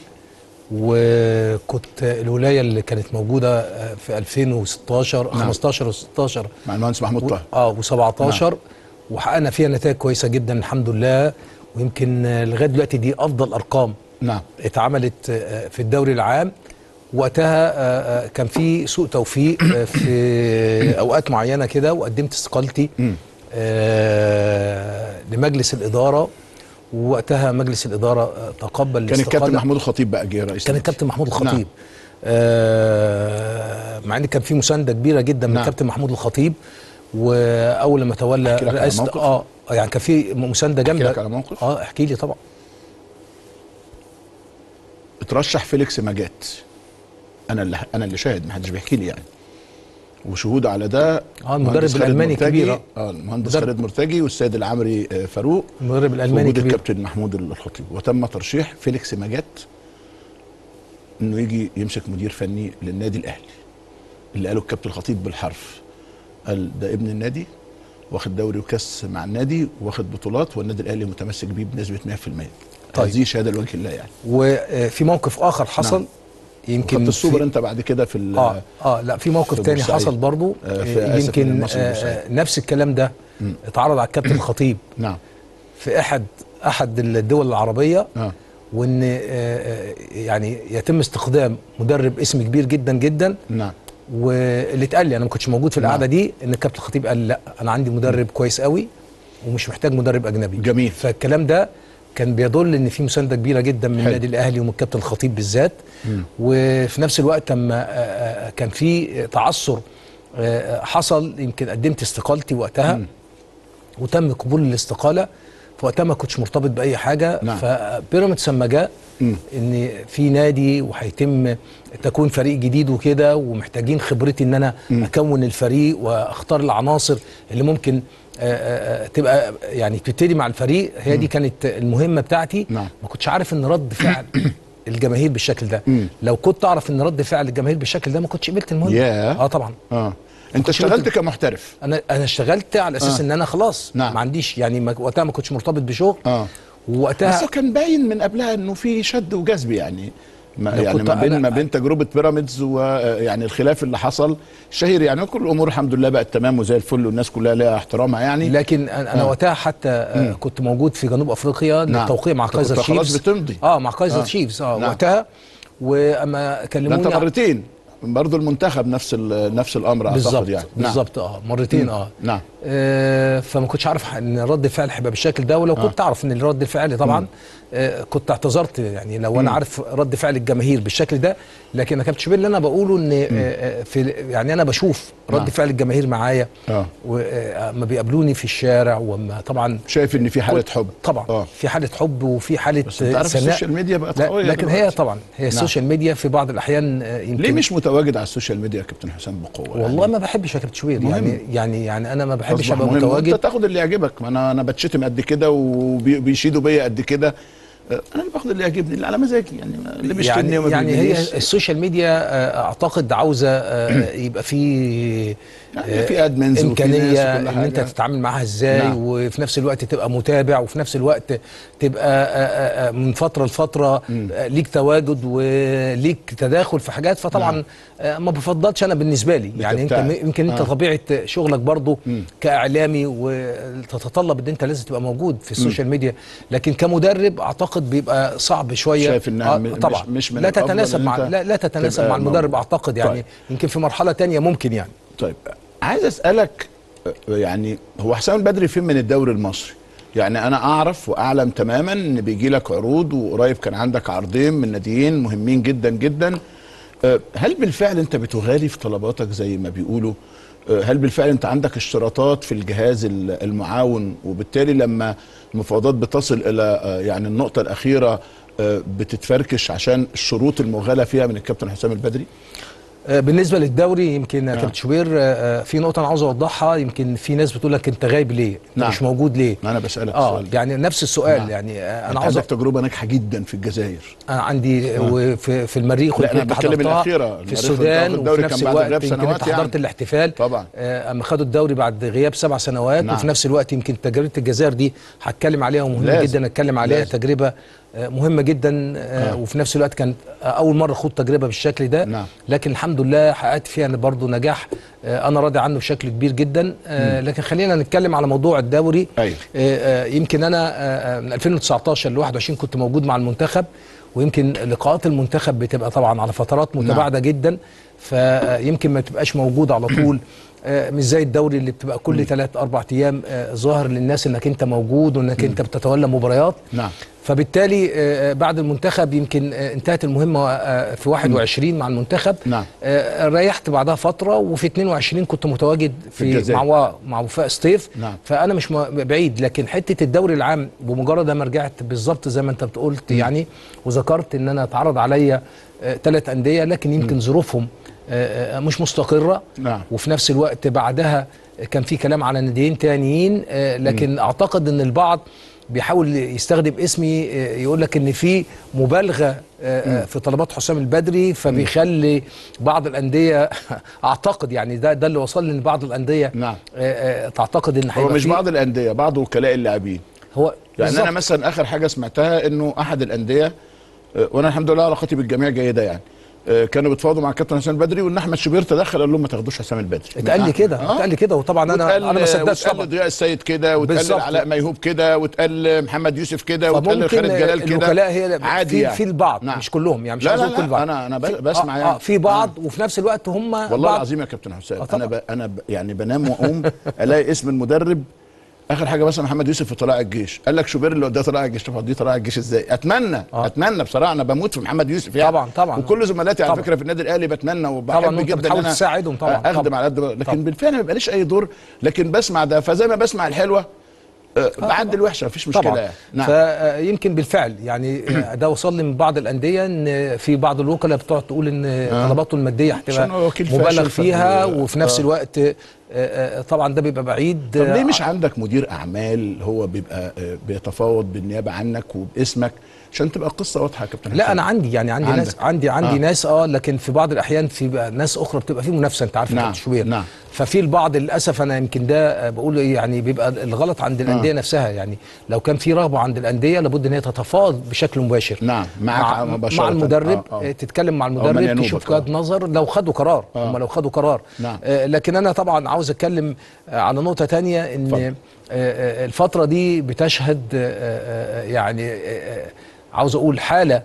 وكنت الولايه اللي كانت موجوده آه، في 2016 نعم. 15 و16 مع المهندس محمود طاهر اه و17 وحققنا فيها نتائج كويسه جدا الحمد لله ويمكن آه، لغايه دلوقتي دي افضل ارقام نعم اتعملت آه، في الدوري العام وقتها آه، آه، كان في سوء توفيق آه، في اوقات معينه كده وقدمت استقالتي آه، لمجلس الاداره ووقتها مجلس الاداره آه، تقبل كان الكابتن الاستقالة. محمود الخطيب بقى جه رئيس كان النادي. الكابتن محمود الخطيب نعم. آه مع ان كان في مسانده كبيره جدا من نعم. الكابتن محمود الخطيب واول لما تولى أحكي لك على رئاسه موقف؟ اه يعني كان في مسانده احكي جامده لك على موقف اه احكي لي طبعا اترشح فيليكس ماجات انا اللي انا اللي شاهد ما حدش بيحكي لي يعني وشهود على ده اه المدرب مهندس خالد الالماني مرتجي، الكبير اه المهندس مدرب- خالد مرتجي والسيد العمري آه، فاروق المدرب الالماني وجود الكبير الكابتن محمود الخطيب وتم ترشيح فيليكس ماجات انه يجي يمسك مدير فني للنادي الاهلي اللي قاله الكابتن الخطيب بالحرف قال ده ابن النادي واخد دوري وكاس مع النادي واخد بطولات والنادي الاهلي متمسك بيه بنسبه 100% طيب. هذه شهاده لوجه الله يعني وفي موقف اخر حصل نعم. يمكن خدت السوبر في انت بعد كده في ال- اه اه لا في موقف في تاني بورسعيد. حصل برضو آه، في آه، آسف، يمكن المصري آه بورسعيد. آه، نفس الكلام ده مم. اتعرض على الكابتن الخطيب نعم في احد احد الدول العربيه اه وان آه، آه، يعني يتم استخدام مدرب اسم كبير جدا جدا نعم واللي اتقال لي انا ما كنتش موجود في القعده نعم. دي ان الكابتن الخطيب قال لا انا عندي مدرب كويس قوي ومش محتاج مدرب اجنبي جميل. فالكلام ده كان بيدل ان في مسانده كبيره جدا من حلو. النادي الاهلي ومن الكابتن الخطيب بالذات مم. وفي نفس الوقت لما آه، آه، كان في تعثر آه، حصل يمكن قدمت استقالتي وقتها مم. وتم قبول الاستقاله فوقتها ما كنتش مرتبط باي حاجه نعم. فبيراميدز لما جاء مم. ان في نادي وهيتم تكوين فريق جديد وكده ومحتاجين خبرتي ان انا مم. اكون الفريق واختار العناصر اللي ممكن آه، آه، آه، تبقى يعني تبتدي مع الفريق هي دي كانت المهمه بتاعتي نعم. ما كنتش عارف ان رد فعل الجماهير بالشكل ده مم. لو كنت اعرف ان رد فعل الجماهير بالشكل ده ما كنتش قبلت المهمه ياه. اه طبعا اه انت كنتش اشتغلت قلت- كمحترف انا انا اشتغلت على اساس آه. ان انا خلاص نعم. ما عنديش يعني ما وقتها ما كنتش مرتبط بشغل اه بس ووقتها هو كان باين من قبلها انه في شد وجذب يعني ما لو يعني كنت ما بين أنا- ما بين تجربه بيراميدز ويعني الخلاف اللي حصل الشهير يعني كل الامور الحمد لله بقت تمام وزي الفل والناس كلها لها احترامها يعني لكن انا أنا آه. وقتها حتى آه كنت موجود في جنوب افريقيا نعم. للتوقيع مع أنت كايزر كنت خلاص تشيفز بتمضي. اه مع كايزر آه. تشيفز اه نعم. وقتها واما ده كلموني انت مرتين برضه المنتخب نفس ال- نفس الامر اعتقد بالظبط يعني بالظبط اه مرتين مم. اه نعم آه، فما كنتش عارف ان رد الفعل هيبقى بالشكل ده ولو آه. كنت اعرف ان رد الفعل طبعا مم. آه، كنت اعتذرت يعني لو مم. انا عارف رد فعل الجماهير بالشكل ده لكن ما كابتن شوبير اللي انا بقوله ان آه، آه، في يعني انا بشوف نعم. رد فعل الجماهير معايا اه وما بيقابلوني في الشارع وما طبعا شايف ان في حاله كنت- حب طبعا اه في حاله حب وفي حاله بس انت عارف ثناء. السوشيال ميديا بقت لا قويه لكن هي دلوقتي. طبعا هي نعم. السوشيال ميديا في بعض الاحيان آه، يمكن ليه مش متواجد على السوشيال ميديا يا كابتن حسام بقوه والله ما بحبش يا كابتن شوبير مهم. يعني يعني يعني انا ما بحبش أصبح ابقى مهم. متواجد انت تاخد اللي يعجبك ما انا انا بتشتم قد كده وبيشيدوا بيا قد كده آه، انا اللي باخد اللي يعجبني اللي على مزاجي يعني اللي بيشتمني يعني, وما يعني هي بيعجبنيش. السوشيال ميديا آه، اعتقد عاوزه آه، يبقى في يعني في ادمنز وفي امكانيه ناس ان وكل انت حاجة. تتعامل معاها ازاي نعم. وفي نفس الوقت تبقى متابع وفي نفس الوقت تبقى آه، آه، من فتره لفتره آه، ليك تواجد وليك تداخل في حاجات فطبعا نعم. آه، ما بفضلش انا بالنسبه لي يعني انت بتبتعد. م- يمكن انت آه. طبيعه شغلك برضو مم. كاعلامي وتتطلب ان انت لازم تبقى موجود في السوشيال ميديا لكن كمدرب اعتقد بيبقى صعب شويه شايف إنها آه م- مش- طبعا مش من لا الأفضل تتناسب إن مع أنت لا, لا تتناسب تبقى مع المدرب موجود. اعتقد يعني طيب. يمكن في مرحله تانية ممكن يعني طيب عايز اسالك آه، يعني هو حسام البدري فين من الدوري المصري يعني انا اعرف واعلم تماما ان بيجي لك عروض وقريب كان عندك عرضين من ناديين مهمين جدا جدا آه، هل بالفعل انت بتغالي في طلباتك زي ما بيقولوا آه، هل بالفعل انت عندك اشتراطات في الجهاز ال- المعاون وبالتالي لما المفاوضات بتصل الى آه، يعني النقطه الاخيره آه، بتتفركش عشان الشروط المغالى فيها من الكابتن حسام البدري آه، بالنسبه للدوري يمكن يا آه. كابتن شوبير آه، آه، في نقطه انا عاوز اوضحها يمكن في ناس بتقول لك انت غايب ليه؟ انت نعم. مش موجود ليه؟ انا بسالك اه السؤال ده. يعني نفس السؤال نعم. يعني آه، انا انا عاوز عندك تجربه ناجحه جدا في الجزائر انا عندي آه. وفي في المريخ لا، أنا وكنت بتكلم حضرتها الأخيرة. في المريخ السودان والدوري وفي كان نفس بعد الوقت غياب يمكن سنوات انت حضرت يعني. الاحتفال طبعا آه، اما خدوا الدوري بعد غياب سبع سنوات نعم. وفي نفس الوقت يمكن تجربه الجزائر دي هتكلم عليها ومهم لازم. جدا اتكلم عليها لازم. تجربه آه، مهمه جدا آه، آه. وفي نفس الوقت كانت آه، اول مره اخوض تجربه بالشكل ده نعم. لكن الحمد لله حققت فيها برضه نجاح آه، انا راضي عنه بشكل كبير جدا آه، لكن خلينا نتكلم على موضوع الدوري ايوه آه، آه، يمكن انا آه، آه، من 2019 ل 21 كنت موجود مع المنتخب ويمكن لقاءات المنتخب بتبقى طبعا على فترات متباعده جدا فيمكن ما تبقاش موجود على طول آه، مش زي الدوري اللي بتبقى كل ثلاث اربع ايام آه، ظاهر للناس انك انت موجود وانك انت بتتولى مباريات نعم فبالتالي آه، بعد المنتخب يمكن آه، انتهت المهمه آه، في 21 مع المنتخب نعم آه، ريحت بعدها فتره وفي 22 كنت متواجد في الجزائر. مع مع وفاء سطيف نعم. فانا مش م- بعيد لكن حته الدوري العام بمجرد ما رجعت بالظبط زي ما انت قلت يعني وذكرت ان انا اتعرض عليا ثلاث انديه لكن يمكن ظروفهم آه، آه، مش مستقره نعم وفي نفس الوقت بعدها كان في كلام على ناديين تانيين آه، لكن اعتقد ان البعض بيحاول يستخدم اسمي آه، يقول لك ان في مبالغه آه، آه، في طلبات حسام البدري فبيخلي بعض الانديه اعتقد يعني ده ده اللي وصل لي ان بعض الانديه نعم آه، آه، تعتقد ان هو هيبقى مش في- بعض الانديه بعض وكلاء اللاعبين هو يعني بالظبط. انا مثلا اخر حاجه سمعتها انه احد الانديه آه، وانا الحمد لله علاقتي بالجميع جيده يعني آه، كانوا بيتفاوضوا مع الكابتن حسام البدري وان احمد شوبير تدخل قال لهم ما تاخدوش حسام البدري اتقال لي كده آه. اتقال لي كده وطبعا انا واتقال- انا ما صدقتش واتقال طبعا ضياء السيد كده واتقال بالظبط. علاء ميهوب كده واتقال محمد يوسف كده واتقال فممكن خالد جلال كده الوكلاء هي عادي في يعني. في البعض نعم. مش كلهم يعني مش لا عايز لا اقول كل لا بعض انا انا في- ب- بسمع آه يعني آه في بعض وفي نفس الوقت هم والله بعض العظيم يا كابتن حسام آه انا طبعا. ب... انا ب... يعني بنام واقوم الاقي اسم المدرب اخر حاجه مثلا محمد يوسف في طلائع الجيش قال لك شوبير اللي ده طلائع الجيش طب دي طلائع الجيش ازاي اتمنى آه. آه. اتمنى بصراحه انا بموت في محمد يوسف يعني طبعا طبعا وكل زملاتي على طبعا. فكره في النادي الاهلي بتمنى طبعا وبحب وانت جدا بتحاول إن أنا تساعدهم طبعا اخدم طبعا. على قد ما- لكن طبعا. بالفعل ما بيبقاش اي دور لكن بسمع ده فزي ما بسمع الحلوه آه، بعدي الوحشه مفيش مشكله طبعا يعني نعم فيمكن بالفعل يعني آه، ده وصل لي من بعض الانديه ان في بعض الوكلاء بتقعد تقول ان طلباته الماديه عشان هو هتبقى وكيل مبالغ فاشل فيها فبي- وفي نفس آه. الوقت آه، آه، طبعا ده بيبقى بعيد طب ليه آه، مش عندك مدير اعمال هو بيبقى آه، بيتفاوض بالنيابه عنك وباسمك عشان تبقى القصه واضحه يا كابتن لا حسام. انا عندي يعني عندي عندك. ناس عندي عندي آه. آه. ناس اه لكن في بعض الاحيان في بقى ناس اخرى بتبقى في منافسه انت عارف يا نعم، كابتن شوبير نعم. ففي البعض للاسف انا يمكن ده آه، بقول إيه يعني بيبقى الغلط عند الانديه آه. نفسها يعني لو كان في رغبه عند الانديه لابد ان هي تتفاوض بشكل مباشر نعم معك مع, مباشرة. مع المدرب آه، آه. آه. تتكلم مع من المدرب ينوبك، تشوف آه. وجهات نظر لو خدوا قرار آه. هم لو خدوا قرار نعم. آه لكن انا طبعا عاوز اتكلم آه على نقطه تانية ان اتفضل. آه آه الفتره دي بتشهد آه آه يعني آه آه عاوز اقول حاله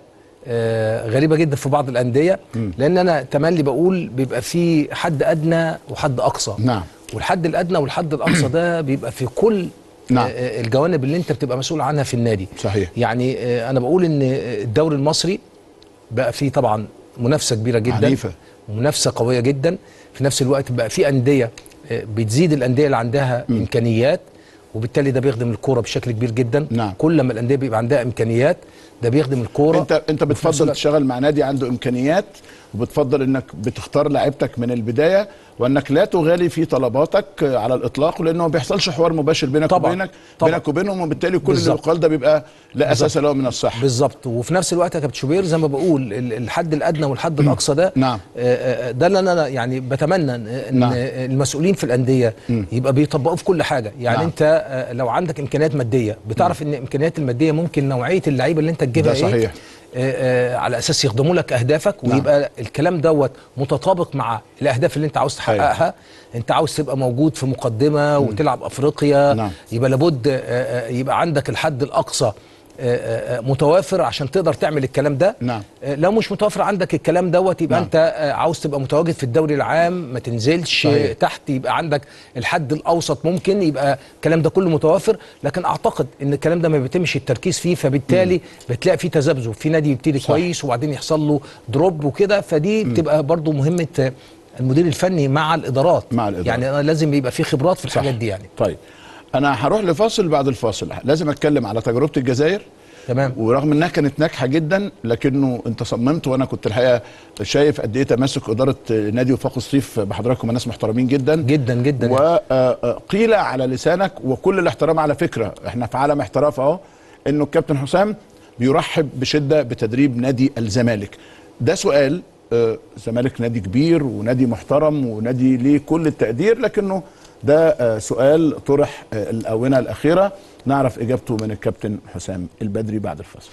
آه، غريبه جدا في بعض الانديه لان انا تملي بقول بيبقى في حد ادنى وحد اقصى نعم والحد الادنى والحد الاقصى ده بيبقى في كل نعم. آه، الجوانب اللي انت بتبقى مسؤول عنها في النادي صحيح يعني آه، انا بقول ان الدوري المصري بقى فيه طبعا منافسه كبيره جدا عنيفة. ومنافسه قويه جدا في نفس الوقت بقى في انديه آه، بتزيد الانديه اللي عندها م. امكانيات وبالتالي ده بيخدم الكوره بشكل كبير جدا نعم. كل ما الانديه بيبقى عندها امكانيات ده بيخدم الكوره انت انت وفي نفس بتفضل الوقت- تشتغل مع نادي عنده امكانيات وبتفضل انك بتختار لعيبتك من البدايه وانك لا تغالي في طلباتك على الاطلاق لانه ما بيحصلش حوار مباشر بينك طبعاً. وبينك طبعاً. بينك وبينهم وبالتالي كل اللي بالظبط. يقال ده بيبقى لا اساس بالظبط. له من الصحه بالظبط وفي نفس الوقت يا كابتن شوبير زي ما بقول ال- الحد الادنى والحد الاقصى ده نعم. آه، آه، ده اللي انا يعني بتمنى ان إن نعم. المسؤولين في الانديه يبقى بيطبقوه في كل حاجه يعني نعم. انت آه، لو عندك امكانيات ماديه بتعرف ان الامكانيات الماديه ممكن نوعيه اللعيبه اللي انت تجيبها ده ايه صحيح. آه، آه، على اساس يخدموا لك اهدافك نعم. ويبقى الكلام دوت متطابق مع الاهداف اللي انت عاوز تحققها انت عاوز تبقى موجود في مقدمه وتلعب افريقيا نعم. يبقى لابد آه، آه، يبقى عندك الحد الاقصى آه، آه، آه، متوافر عشان تقدر تعمل الكلام ده نعم. آه، لو مش متوفر عندك الكلام دوت يبقى نعم. انت آه، عاوز تبقى متواجد في الدوري العام ما تنزلش صحيح. آه، تحت يبقى عندك الحد الاوسط ممكن يبقى الكلام ده كله متوفر لكن اعتقد ان الكلام ده ما بيتمش التركيز فيه فبالتالي بتلاقي فيه تذبذب في نادي يبتدي صح. كويس وبعدين يحصل له دروب وكده فدي بتبقى برضو مهمه آه، المدير الفني مع الادارات مع الإدارات. يعني أنا لازم يبقى في خبرات في صح. الحاجات دي يعني طيب انا هروح لفاصل بعد الفاصل لازم اتكلم على تجربه الجزائر تمام ورغم انها كانت ناجحه جدا لكنه انت صممت وانا كنت الحقيقه شايف قد ايه تماسك اداره نادي وفاق الصيف بحضراتكم ناس محترمين جدا جدا جدا يعني. وقيل على لسانك وكل الاحترام على فكره احنا في عالم احتراف اهو انه الكابتن حسام بيرحب بشده بتدريب نادي الزمالك ده سؤال آه، الزمالك نادي كبير ونادي محترم ونادي ليه كل التقدير لكنه ده آه، سؤال طرح آه، الاونه الاخيره نعرف اجابته من الكابتن حسام البدري بعد الفاصل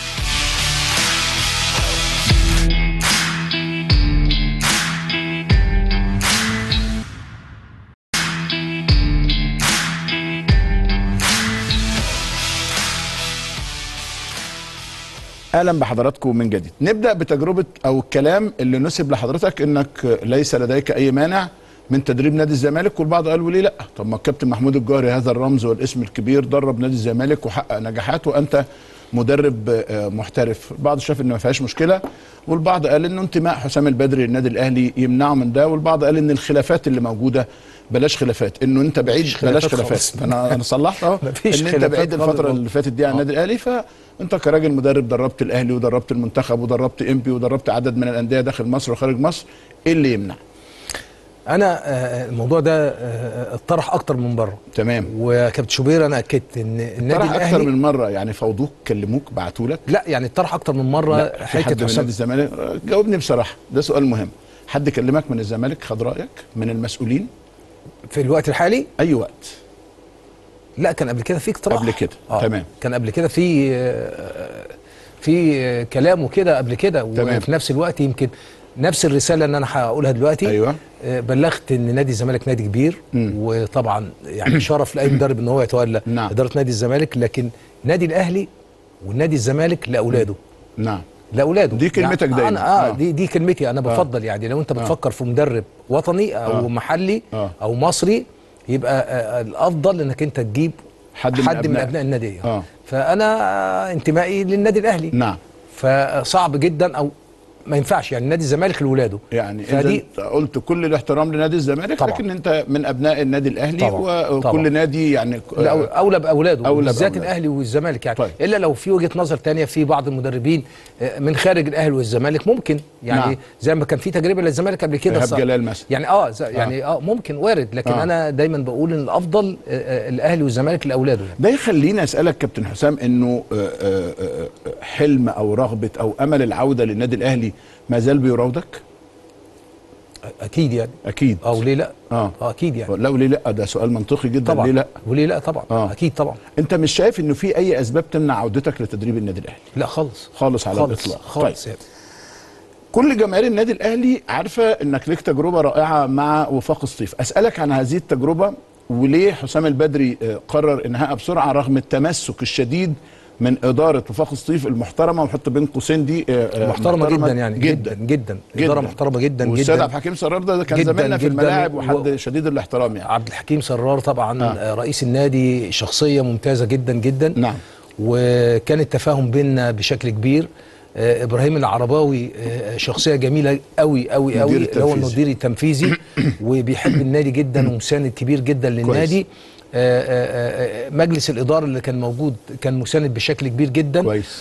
اهلا بحضراتكم من جديد نبدا بتجربه او الكلام اللي نسب لحضرتك انك ليس لديك اي مانع من تدريب نادي الزمالك والبعض قال وليه لا طب ما الكابتن محمود الجوهري هذا الرمز والاسم الكبير درب نادي الزمالك وحقق نجاحات وانت مدرب آه، محترف البعض شاف ان ما فيهاش مشكله والبعض قال انه انتماء حسام البدري للنادي الاهلي يمنعه من ده والبعض قال ان الخلافات اللي موجوده بلاش خلافات انه انت بعيد بلاش خلافات خلافات خالص. انا انا صلحت اهو مفيش ان انت خلافات بعيد خالص. الفتره اللي فاتت دي عن النادي الاهلي فانت كراجل مدرب دربت الاهلي ودربت المنتخب ودربت امبي ودربت عدد من الانديه داخل مصر وخارج مصر ايه اللي يمنع انا آه، الموضوع ده آه، اتطرح اكتر من بره تمام وكابتن شوبير انا اكدت ان النادي طرح اكتر الاهلي من مره يعني فوضوك كلموك بعتوا لك لا يعني اتطرح اكتر من مره لا في حد من حسام- نادي الزمالك جاوبني بصراحه ده سؤال مهم حد كلمك من الزمالك خد رايك من المسؤولين في الوقت الحالي اي وقت لا كان قبل كده في اقتراح قبل كده تمام كان قبل كده في آه، في آه، كلام وكده قبل كده تمام. وفي نفس الوقت يمكن نفس الرساله اللي انا هقولها دلوقتي ايوه آه، بلغت ان نادي الزمالك نادي كبير مم. وطبعا يعني شرف لاي مدرب ان هو يتولى نعم. اداره نادي الزمالك لكن نادي الاهلي والنادي الزمالك لاولاده نعم لاولاده دي كلمتك يعني دايما. أنا اه آه. دي دي كلمتي انا بفضل يعني لو انت بتفكر في مدرب وطني او آه. محلي آه. او مصري يبقى آه الافضل انك انت تجيب حد من حد من أبناء. ابناء النادي اه فانا آه، انتمائي للنادي الاهلي نعم فصعب جدا او ما ينفعش يعني نادي الزمالك لاولاده يعني اذا فدي انت قلت كل الاحترام لنادي الزمالك طبعا. لكن انت من ابناء النادي الاهلي طبعا. وكل طبعا. نادي يعني لا اولى باولاده أولى بالذات بأولاده. الاهلي والزمالك يعني طيب. الا لو في وجهه نظر تانية في بعض المدربين آه، من خارج الاهلي والزمالك ممكن يعني نعم. زي ما كان في تجربه للزمالك قبل كده ايهاب صح. جلال مثلا يعني اه ز- يعني اه ممكن وارد لكن آه. انا دايما بقول ان الافضل آه، آه، الاهلي والزمالك لاولاده يعني. ده يخليني اسالك كابتن حسام انه آه، آه، آه، حلم او رغبه او امل العوده للنادي الاهلي ما زال بيراودك اكيد يعني اكيد او ليه لا اه اه اكيد يعني لا وليه لا ده سؤال منطقي جدا طبعا ليه لا وليه لا طبعا آه. اكيد طبعا انت مش شايف انه في اي اسباب تمنع عودتك لتدريب النادي الاهلي لا خالص خالص على خالص الاطلاق خالص طيب. يعني. كل جماهير النادي الاهلي عارفه انك ليك تجربه رائعه مع وفاق الصيف اسالك عن هذه التجربه وليه حسام البدري آه، قرر انهائها بسرعه رغم التمسك الشديد من اداره وفاق سطيف المحترمه ونحط بين قوسين دي آه، آه، محترمه جدا يعني جدا جدا, جدا. اداره محترمه جدا والسيد جدا عبد الحكيم سرار ده كان جداً زميلنا في جداً الملاعب و- وحد شديد الاحترام يعني عبد الحكيم سرار طبعا آه. آه. رئيس النادي شخصيه ممتازه جدا جدا نعم وكان التفاهم بيننا بشكل كبير آه ابراهيم العرباوي آه شخصيه جميله قوي قوي قوي مدير اللي هو التنفيذي. المدير التنفيذي وبيحب النادي جدا ومساند كبير جدا للنادي آه، آه، آه، مجلس الاداره اللي كان موجود كان مساند بشكل كبير جدا كويس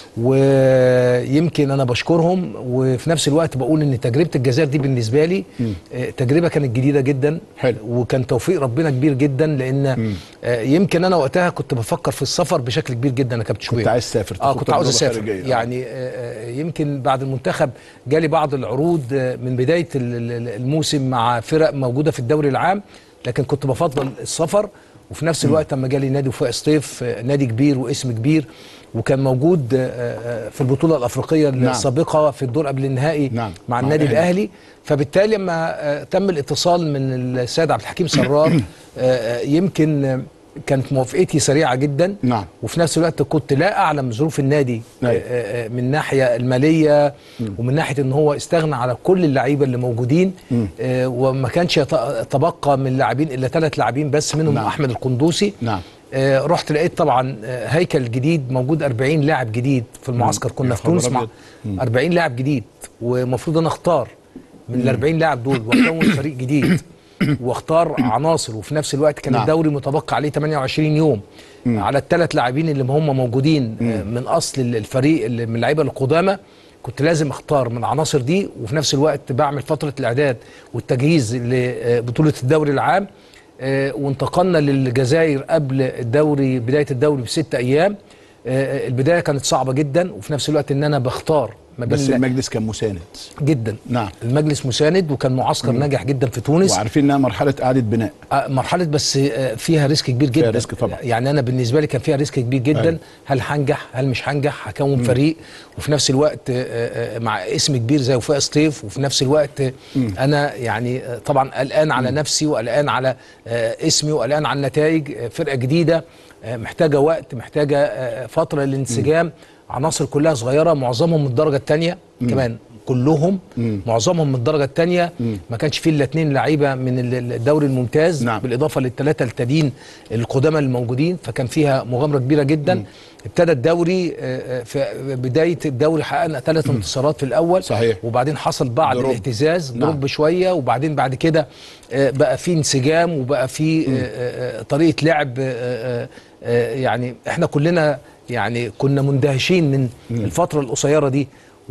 ويمكن انا بشكرهم وفي نفس الوقت بقول ان تجربه الجزائر دي بالنسبه لي آه، تجربه كانت جديده جدا حلو. وكان توفيق ربنا كبير جدا لان آه، يمكن انا وقتها كنت بفكر في السفر بشكل كبير جدا يا كابتن شويه كنت عايز تسافر اه تاخد كنت عاوز تجربة اسافر خارجية. آه. يعني آه، آه، يمكن بعد المنتخب جالي بعض العروض آه، من بدايه ال- ال- الموسم مع فرق موجوده في الدوري العام لكن كنت بفضل السفر وفي نفس الوقت لما جالي نادي وفاق سطيف آه، نادي كبير واسم كبير وكان موجود آه، آه، في البطوله الافريقيه نعم. السابقه في الدور قبل النهائي نعم. مع مع النادي الأهلي. الاهلي فبالتالي لما آه، تم الاتصال من السيد عبد الحكيم سرار آه، آه، يمكن آه، كانت موافقتي سريعه جدا نعم. وفي نفس الوقت كنت لا اعلم ظروف النادي أيوة. آه، آه، من الناحيه الماليه ومن ناحيه ان هو استغنى على كل اللعيبه اللي موجودين آه، وما كانش يت- تبقى من اللاعبين الا ثلاث لاعبين بس منهم نعم. احمد القندوسي نعم آه، رحت لقيت طبعا آه، هيكل جديد موجود 40 لاعب جديد في المعسكر كنا يا في تونس خبر مع أبيض. 40 لاعب جديد ومفروض انا اختار من ال 40 لاعب دول واكون فريق جديد واختار عناصر وفي نفس الوقت كان نعم. الدوري متبقى عليه 28 يوم على الثلاث لاعبين اللي هم موجودين آه، من اصل الفريق اللي من اللعيبه القدامى كنت لازم اختار من العناصر دي وفي نفس الوقت بعمل فتره الاعداد والتجهيز لبطوله الدوري العام آه، وانتقلنا للجزائر قبل الدوري بدايه الدوري بست ايام آه، البدايه كانت صعبه جدا وفي نفس الوقت ان انا بختار ما بين بس الل- المجلس كان مساند جدا نعم المجلس مساند وكان معسكر ناجح جدا في تونس وعارفين انها مرحله اعاده بناء آه، مرحله بس آه، فيها ريسك كبير جدا فيها ريسك طبعا. يعني انا بالنسبه لي كان فيها ريسك كبير جدا أيوة. هل هنجح هل مش هنجح هكون فريق وفي نفس الوقت آه، آه، مع اسم كبير زي وفاء سطيف وفي نفس الوقت آه، انا يعني آه، طبعا قلقان على نفسي وقلقان على آه، اسمي وقلقان على النتائج آه، فرقه جديده آه، محتاجه وقت محتاجه آه، فتره للانسجام عناصر كلها صغيره معظمهم من الدرجه الثانيه كمان كلهم معظمهم من الدرجه الثانيه ما كانش فيه الا اثنين لعيبه من ال- الدوري الممتاز نعم. بالاضافه للثلاثه التانيين القدامى الموجودين فكان فيها مغامره كبيره جدا ابتدى الدوري آه، آه، في بدايه الدوري حققنا ثلاث انتصارات في الاول صحيح. وبعدين حصل بعض دروب. الاهتزاز نعم. دروب شويه وبعدين بعد كده آه، بقى في انسجام وبقى في آه، آه، آه، طريقه لعب آه، آه، آه، يعني احنا كلنا يعني كنا مندهشين من الفتره القصيره دي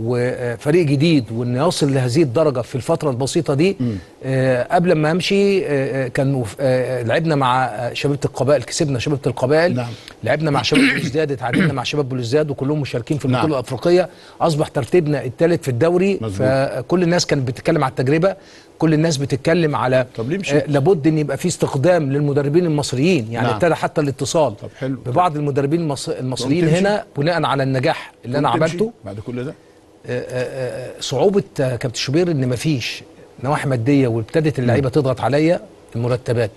وفريق جديد وان يصل لهذه الدرجه في الفتره البسيطه دي آه قبل ما امشي آه آه، كان مف- آه لعبنا مع آه، شبيبه القبائل كسبنا شبيبه القبائل نعم. لعبنا مع شباب بلوزداد اتعادلنا مع شباب بلوزداد وكلهم مشاركين في البطوله نعم. الافريقيه اصبح ترتيبنا الثالث في الدوري مظبوط. فكل الناس كانت بتتكلم على التجربه كل الناس بتتكلم على طب ليه مشيت؟ آه لابد ان يبقى في استخدام للمدربين المصريين يعني نعم. ابتدى حتى الاتصال طب حلو. ببعض المدربين المص- المصريين تمشي؟ هنا بناء على النجاح اللي انا تمشي عملته بعد كل ده آه، آه، آه، صعوبه آه، كابتن شوبير ان مفيش نواحي ماديه وابتدت اللعيبه تضغط عليا المرتبات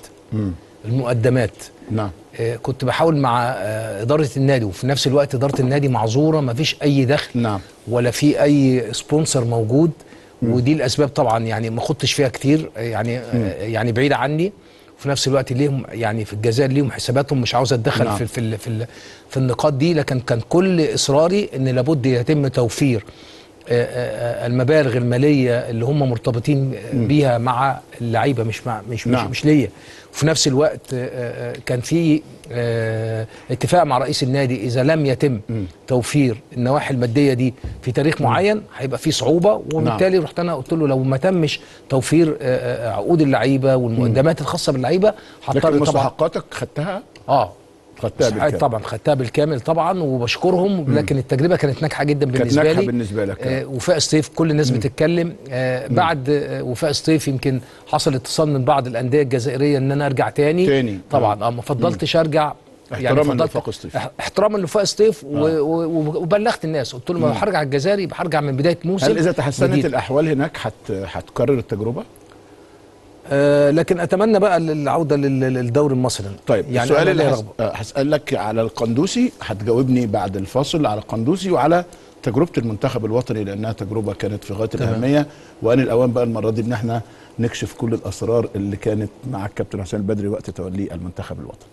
المقدمات نعم آه، كنت بحاول مع آه، اداره النادي وفي نفس الوقت اداره النادي معذوره مفيش اي دخل نعم. ولا في اي سبونسر موجود ودي الاسباب طبعا يعني ما خدتش فيها كتير آه، يعني آه، يعني بعيده عني وفي نفس الوقت ليهم يعني في الجزائر ليهم حساباتهم مش عاوز اتدخل نعم. في في ال- في, ال- في النقاط دي لكن كان كل اصراري ان لابد يتم توفير آه، آه، آه، المبالغ الماليه اللي هم مرتبطين آه، بيها مع اللعيبه مش مع مش نعم. مش, مش ليا وفي نفس الوقت آه، آه، كان في آه، اتفاق مع رئيس النادي اذا لم يتم توفير النواحي الماديه دي في تاريخ معين هيبقى في صعوبه وبالتالي رحت انا قلت له لو ما تمش توفير آه، آه، عقود اللعيبه والمقدمات الخاصه باللعيبه لكن هضطر طبعا مستحقاتك خدتها اه خدتها صحيح بالكامل طبعا خدتها بالكامل طبعا وبشكرهم لكن التجربه كانت ناجحه جدا كانت بالنسبه ناجحة لي بالنسبة لك. آه وفاء سطيف كل الناس بتتكلم آه بعد آه وفاء سطيف يمكن حصل اتصال من بعض الانديه الجزائريه ان انا ارجع تاني تاني. طبعا اه ما فضلتش ارجع احتراما فضلت- لوفاق سطيف. اح- احتراما لوفاء سطيف و- و- و- وبلغت الناس قلت لهم لو هرجع الجزائر يبقى هرجع من بدايه موسم هل اذا تحسنت جديد. الاحوال هناك هت... هتكرر التجربه آه لكن اتمنى بقى العوده لل- للدوري المصري طيب يعني السؤال أنا اللي ليا هس... رغبة. آه، هسألك على القندوسي هتجاوبني بعد الفاصل على القندوسي وعلى تجربة المنتخب الوطني لأنها تجربة كانت في غاية تمام. الأهمية وأن الأوان بقى المرة دي إن احنا نكشف كل الأسرار اللي كانت مع الكابتن حسين البدري وقت توليه المنتخب الوطني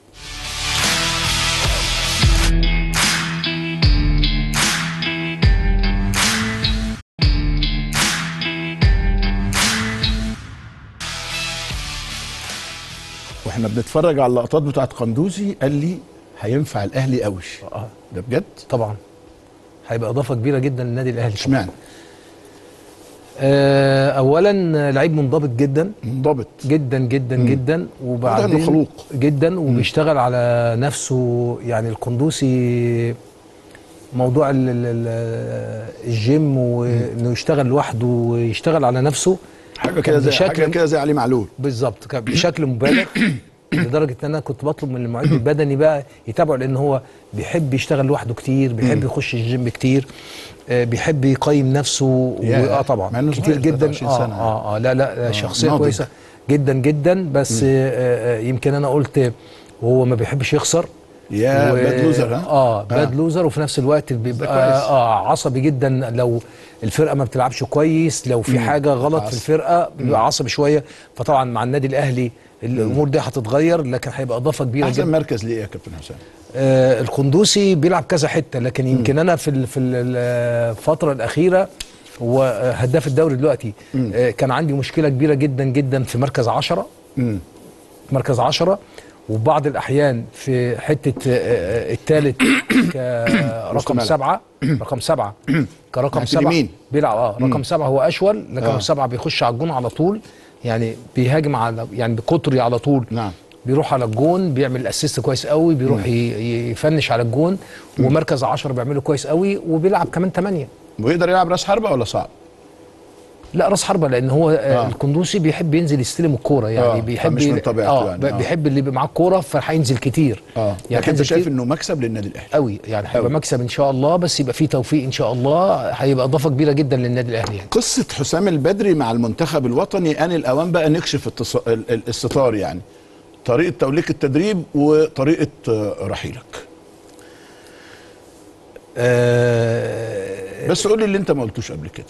واحنا بنتفرج على اللقطات بتاعت قندوسي قال لي هينفع الاهلي قوي اه ده بجد طبعا هيبقى اضافه كبيره جدا للنادي الاهلي اشمعنى آه اولا لعيب منضبط جدا منضبط جدا جدا مم. جدا واضح إنه وبعدين خلوق. جدا وبيشتغل على نفسه يعني القندوسي موضوع ال- ال- ال- الجيم وانه يشتغل لوحده ويشتغل على نفسه حاجه كده زي بشكل- حاجه كده زي علي معلول بالظبط كان بشكل مبالغ لدرجه ان انا كنت بطلب من المعد البدني بقى يتابعه لان هو بيحب يشتغل لوحده كتير بيحب يخش الجيم كتير آه، بيحب يقيم نفسه ياه، اه طبعا مع إنه كتير صغير، جدا 23 اه سنة. اه اه لا لا آه، شخصيه ناضج. كويسه جدا جدا بس آه آه يمكن انا قلت وهو ما بيحبش يخسر يا باد لوزر، ها؟ اه باد لوزر وفي نفس الوقت بيبقى كويس. اه عصبي جدا لو الفرقه ما بتلعبش كويس لو في مم. حاجه غلط في عصبي. الفرقه بيبقى عصبي شويه فطبعا مع النادي الاهلي الامور دي هتتغير لكن هيبقى اضافه كبيره احسن جدا مركز ليه يا كابتن حسام آه القندوسي بيلعب كذا حته لكن يمكن انا في ال- في ال- الفتره الاخيره هو آه، هداف الدوري دلوقتي آه كان عندي مشكله كبيره جدا جدا في مركز عشرة امم مركز عشرة وبعض الأحيان في حتة الثالث كرقم ملعب. سبعة رقم سبعة كرقم ناحية سبعة اليمين. بيلعب اه رقم مم. سبعة هو أشول لكن آه. آه. سبعة بيخش على الجون على طول يعني بيهاجم على يعني بقطري على طول نعم بيروح على الجون بيعمل اسيست كويس قوي بيروح ي- يفنش على الجون ومركز عشرة بيعمله كويس قوي وبيلعب كمان ثمانية ويقدر يلعب راس حربه ولا صعب لا راس حربه لان هو آه. آه. القندوسي بيحب ينزل يستلم الكوره يعني آه، بيحب فمش من طبيعته آه يعني، آه. بيحب اللي يبقى معاه الكوره فهينزل كتير اه يعني يعني انت هينزل شايف كتير انه مكسب للنادي الاهلي قوي يعني هيبقى أوي. مكسب ان شاء الله بس يبقى فيه توفيق ان شاء الله هيبقى اضافه كبيره جدا للنادي الاهلي يعني قصه حسام البدري مع المنتخب الوطني ان الاوان بقى نكشف التص... ال- ال- الستار يعني طريقه توليك التدريب وطريقه آه، رحيلك آه بس قول لي اللي انت ما قلتوش قبل كده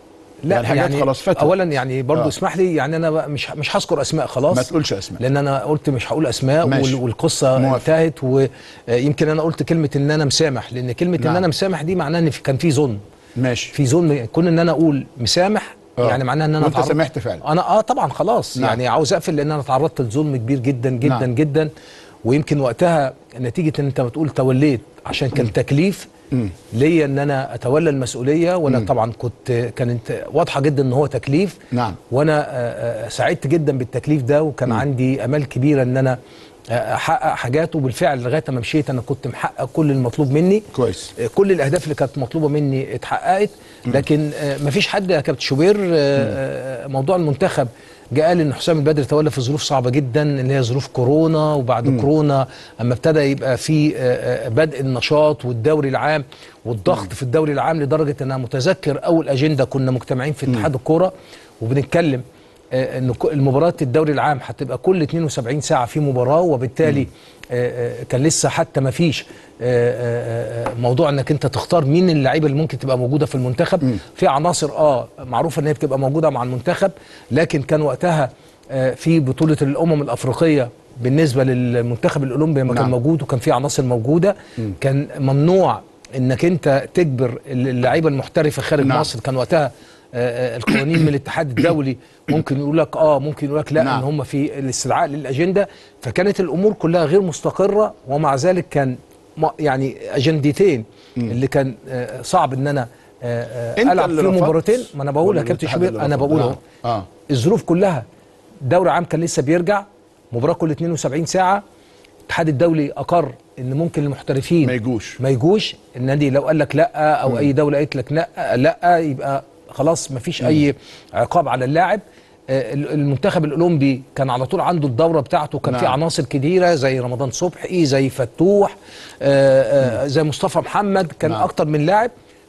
لا يعني حاجات خلاص فاتت. اولا يعني برضو آه. اسمح لي يعني انا بقى مش مش هذكر اسماء خلاص ما تقولش اسماء لان انا قلت مش هقول اسماء ماشي. وال- والقصه موافق. انتهت ويمكن انا قلت كلمه ان انا مسامح لان كلمه نعم. ان انا مسامح دي معناها ان في- كان في ظلم ماشي في ظلم كون ان انا اقول مسامح آه. يعني معناها ان انا وانت اتعرض- سامحت فعلا انا اه طبعا خلاص نعم. يعني عاوز اقفل لان انا تعرضت لظلم كبير جدا جدا نعم. نعم. جدا ويمكن وقتها نتيجه ان انت بتقول توليت عشان كان تكليف مم. ليا ان انا اتولى المسؤوليه وانا مم. طبعا كنت كانت واضحه جدا ان هو تكليف نعم وانا آه، آه، سعدت جدا بالتكليف ده وكان مم. عندي امال كبيره ان انا آه، احقق حاجات وبالفعل لغايه ما مشيت انا كنت محقق كل المطلوب مني كويس آه، كل الاهداف اللي كانت مطلوبه مني اتحققت لكن آه، مفيش حد يا كابتن شوبير آه، آه، موضوع المنتخب جاء قال ان حسام البدري تولى في ظروف صعبه جدا اللي هي ظروف كورونا وبعد مم. كورونا اما ابتدى يبقى في آه، آه، بدء النشاط والدوري العام والضغط في الدوري العام لدرجه ان انا متذكر اول اجنده كنا مجتمعين في اتحاد الكوره وبنتكلم آه، ان ك- المباريات الدوري العام هتبقى كل 72 ساعه في مباراه وبالتالي آه، آه، كان لسه حتى ما فيش آه، آه، آه، موضوع انك انت تختار مين اللعيبه اللي ممكن تبقى موجوده في المنتخب في عناصر اه معروفه ان هي بتبقى موجوده مع المنتخب لكن كان وقتها آه، في بطوله الامم الافريقيه بالنسبه للمنتخب الاولمبي لما كان نعم. موجود وكان في عناصر موجوده كان ممنوع انك انت تجبر اللعيبه المحترفه خارج نعم. مصر كان وقتها آه، آه، القوانين من الاتحاد الدولي ممكن يقول لك اه ممكن يقول لك لا نعم. ان هم في الاستدعاء للاجنده فكانت الامور كلها غير مستقره ومع ذلك كان م- يعني اجندتين اللي كان آه، صعب ان انا آه، آه، انت العب اللي فيهم رفضت مباراتين ما انا بقول ولا يا كابتن الاتحاد شوبير اللي انا رفض؟ بقول اهو آه. اه الظروف كلها دوري عام كان لسه بيرجع مباراه كل 72 ساعه الاتحاد الدولي اقر ان ممكن المحترفين ما يجوش ما يجوش النادي لو قال لك لا او اي دوله قالت لك لا لا يبقى خلاص ما فيش اي عقاب على اللاعب آه، المنتخب الاولمبي كان على طول عنده الدوره بتاعته كان في نعم. عناصر كتيره زي رمضان صبحي زي فتوح آه، آه، زي مصطفى محمد كان نعم. اكتر من لاعب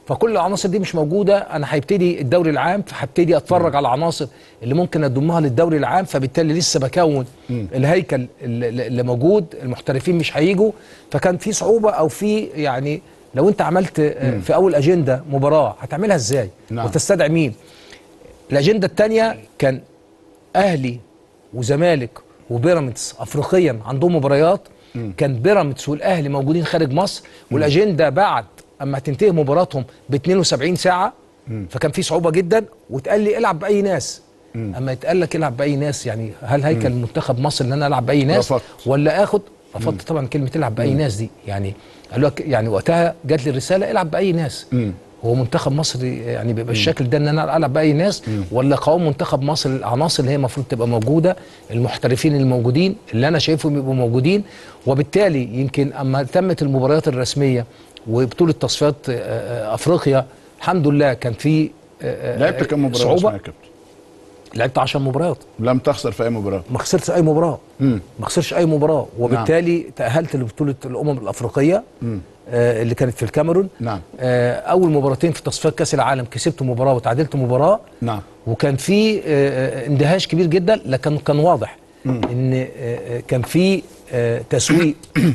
فكل العناصر دي مش موجوده انا هيبتدي الدوري العام فهبتدي اتفرج على العناصر اللي ممكن اضمها للدوري العام فبالتالي لسه بكون الهيكل اللي اللي موجود المحترفين مش هيجوا فكان في صعوبه او في يعني لو انت عملت آه، في اول اجنده مباراه هتعملها ازاي نعم. وتستدعي مين الاجنده الثانيه كان اهلي وزمالك وبيراميدز افريقيا عندهم مباريات كان بيراميدز والاهلي موجودين خارج مصر والاجنده بعد اما تنتهي مباراتهم ب 72 ساعه فكان في صعوبه جدا واتقال لي العب باي ناس اما يتقال لك العب باي ناس يعني هل هيكل منتخب مصر ان انا العب باي ناس رفضت. ولا اخد رفضت طبعا كلمه العب باي ناس دي يعني قالوا لك يعني وقتها جات لي الرساله العب باي ناس هو منتخب مصر يعني بيبقى الشكل ده ان انا العب باي ناس ولا قوام منتخب مصر العناصر اللي هي المفروض تبقى موجوده المحترفين الموجودين اللي انا شايفهم يبقوا موجودين وبالتالي يمكن اما تمت المباريات الرسميه وبطوله تصفيات آه، آه، افريقيا الحمد لله كان في آه، آه، لعبت كم مباراه صعوبه يا كابتن لعبت 10 مباريات لم تخسر في اي مباراه ما خسرتش اي مباراه مم. ما خسرش اي مباراه وبالتالي تاهلت لبطوله الامم الافريقيه آه اللي كانت في الكاميرون نعم. آه اول مباراتين في تصفيات كاس العالم كسبت مباراه وتعادلت مباراه نعم وكان في آه آه، اندهاش كبير جدا لكن كان واضح ان آه آه، كان في آه تسويق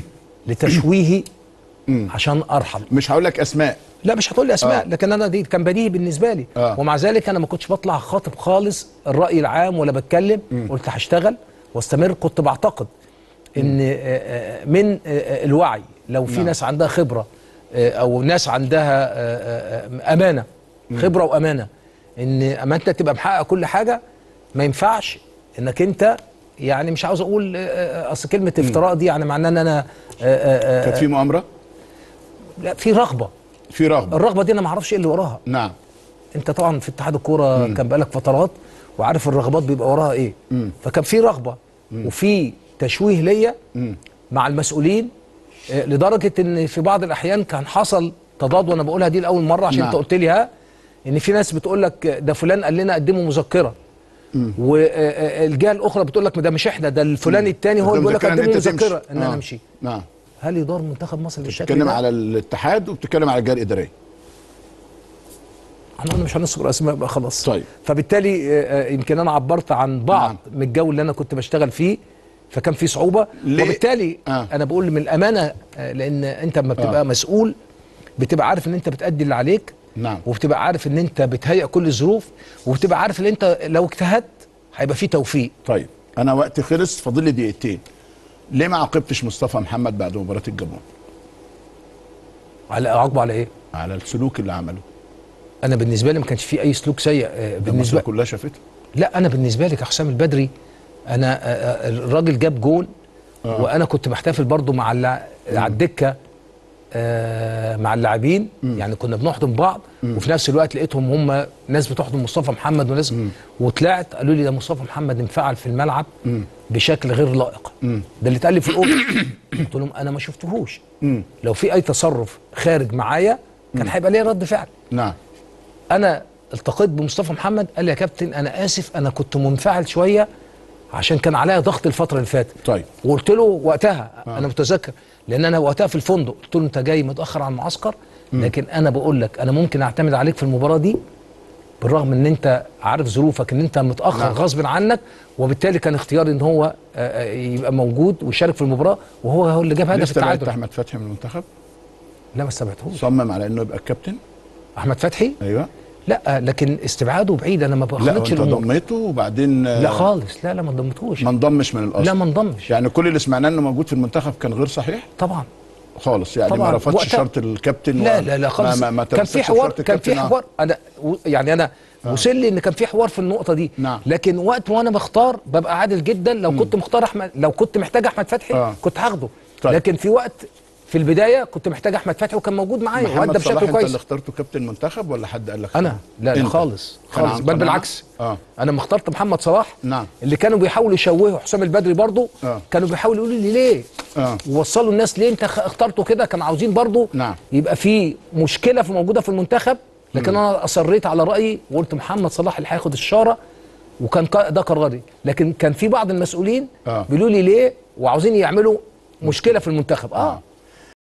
لتشويهي عشان ارحل مش هقول لك اسماء لا مش هتقول لي اسماء آه. آه. لكن انا دي كان بديهي بالنسبه لي آه. آه. ومع ذلك انا ما كنتش بطلع خاطب خالص الراي العام ولا بتكلم قلت هشتغل واستمر كنت بعتقد ان آه، آه، من آه، آه، الوعي لو في نعم. ناس عندها خبره آه، او ناس عندها آه، آه، امانه خبره وامانه ان اما انت تبقى محقق كل حاجه ما ينفعش انك انت يعني مش عاوز اقول آه، آه، اصل كلمه افتراء دي يعني معناه ان انا آه، آه، آه، كانت في مؤامره لا في رغبه في رغبه الرغبه دي انا ما اعرفش ايه اللي وراها نعم انت طبعا في اتحاد الكوره كان بقالك فترات وعارف الرغبات بيبقى وراها ايه فكان في رغبه وفي تشويه ليا مع المسؤولين آه، لدرجه ان في بعض الاحيان كان حصل تضاد وانا بقولها دي لاول مره عشان نعم. انت قلت لي ها ان في ناس بتقول لك ده فلان قال لنا قدموا مذكره والجهه الاخرى بتقول لك ده مش احنا ده الفلاني الثاني هو اللي بيقول لك مذكرة إن قدموا أنت تمشي. مذكره ان آه. انا امشي نعم هل يدار منتخب مصر بالشكل بتتكلم ده؟ على الاتحاد وبتتكلم على الجهه الاداريه احنا قلنا مش هنذكر اسماء بقى خلاص طيب. فبالتالي آه، آه، يمكن انا عبرت عن بعض نعم. من الجو اللي انا كنت بشتغل فيه فكان في صعوبه ليه؟ وبالتالي آه. انا بقول من الامانه آه، لان انت لما بتبقى آه. مسؤول بتبقى عارف ان انت بتأدي اللي عليك نعم وبتبقى عارف ان انت بتهيئ كل الظروف وبتبقى عارف ان انت لو اجتهدت هيبقى في توفيق طيب انا وقتي خلص فاضل لي دقيقتين ليه ما عاقبتش مصطفى محمد بعد مباراه الجابون على عقبه على ايه؟ على السلوك اللي عمله انا بالنسبه لي ما كانش في اي سلوك سيء آه، ده مصر بالنسبه كلها شافته لا انا بالنسبه لي كحسام البدري انا آه، آه، الراجل جاب جول آه. وانا كنت محتفل برضو مع اللع... على الدكه آه، مع اللاعبين يعني كنا بنحضن بعض وفي نفس الوقت لقيتهم هم ناس بتحضن مصطفى محمد وناس وطلعت قالوا لي ده مصطفى محمد انفعل في الملعب بشكل غير لائق ده اللي اتقال لي في الاوضه قلت لهم انا ما شفتهوش لو في اي تصرف خارج معايا كان هيبقى ليا رد فعل نعم انا التقيت بمصطفى محمد قال لي يا كابتن انا اسف انا كنت منفعل شويه عشان كان عليا ضغط الفتره اللي فاتت طيب وقلت له وقتها آه. انا متذكر لان انا وقتها في الفندق قلت له انت جاي متاخر عن المعسكر لكن انا بقول لك انا ممكن اعتمد عليك في المباراه دي بالرغم ان انت عارف ظروفك ان انت متاخر نعم. نعم. غصب عنك وبالتالي كان اختياري ان هو آه، آه، يبقى موجود ويشارك في المباراه وهو هو اللي جاب ليه هدف استبعدت التعادل احمد فتحي من المنتخب لا ما استبعدهوش صمم على انه يبقى الكابتن احمد فتحي ايوه لا لكن استبعاده بعيد انا ما لا بخلطش وانت الامور ضميته وبعدين آه، لا خالص لا لا ما ضمتهوش ما انضمش من الاصل لا ما انضمش يعني كل اللي سمعناه انه موجود في المنتخب كان غير صحيح طبعا خالص يعني ما طبعاً. رفضش وقتها- شرط الكابتن لا و- لا لا خالص ما ما ما كان في تمسكش حوار بشرط كان في الكابتن، آه. حوار انا و- يعني انا وصل لي ان كان في حوار في النقطه دي نعم. لكن وقت وانا بختار ببقى عادل جدا لو كنت مختار احمد لو كنت محتاج احمد فتحي آه. كنت هاخده طيب. لكن في وقت في البدايه كنت محتاج احمد فتحي وكان موجود معايا محمد وادى صلاح بشكل انت اللي كويس اخترته كابتن منتخب ولا حد قال لك انا لا لا انت. خالص كان خالص عن بل قناعة؟ بالعكس اه انا لما اخترت محمد صلاح نعم. اللي كانوا بيحاولوا يشوهوا حسام البدري برضه آه. كانوا بيحاولوا يقولوا لي ليه اه ووصلوا الناس ليه انت خ- اخترته كده كانوا عاوزين برضه نعم. يبقى في مشكله في موجوده في المنتخب لكن انا اصريت على رايي وقلت محمد صلاح اللي هياخد الشاره وكان ق- ده قراري لكن كان في بعض المسؤولين آه. بيقولوا لي ليه وعاوزين يعملوا مشكله في المنتخب اه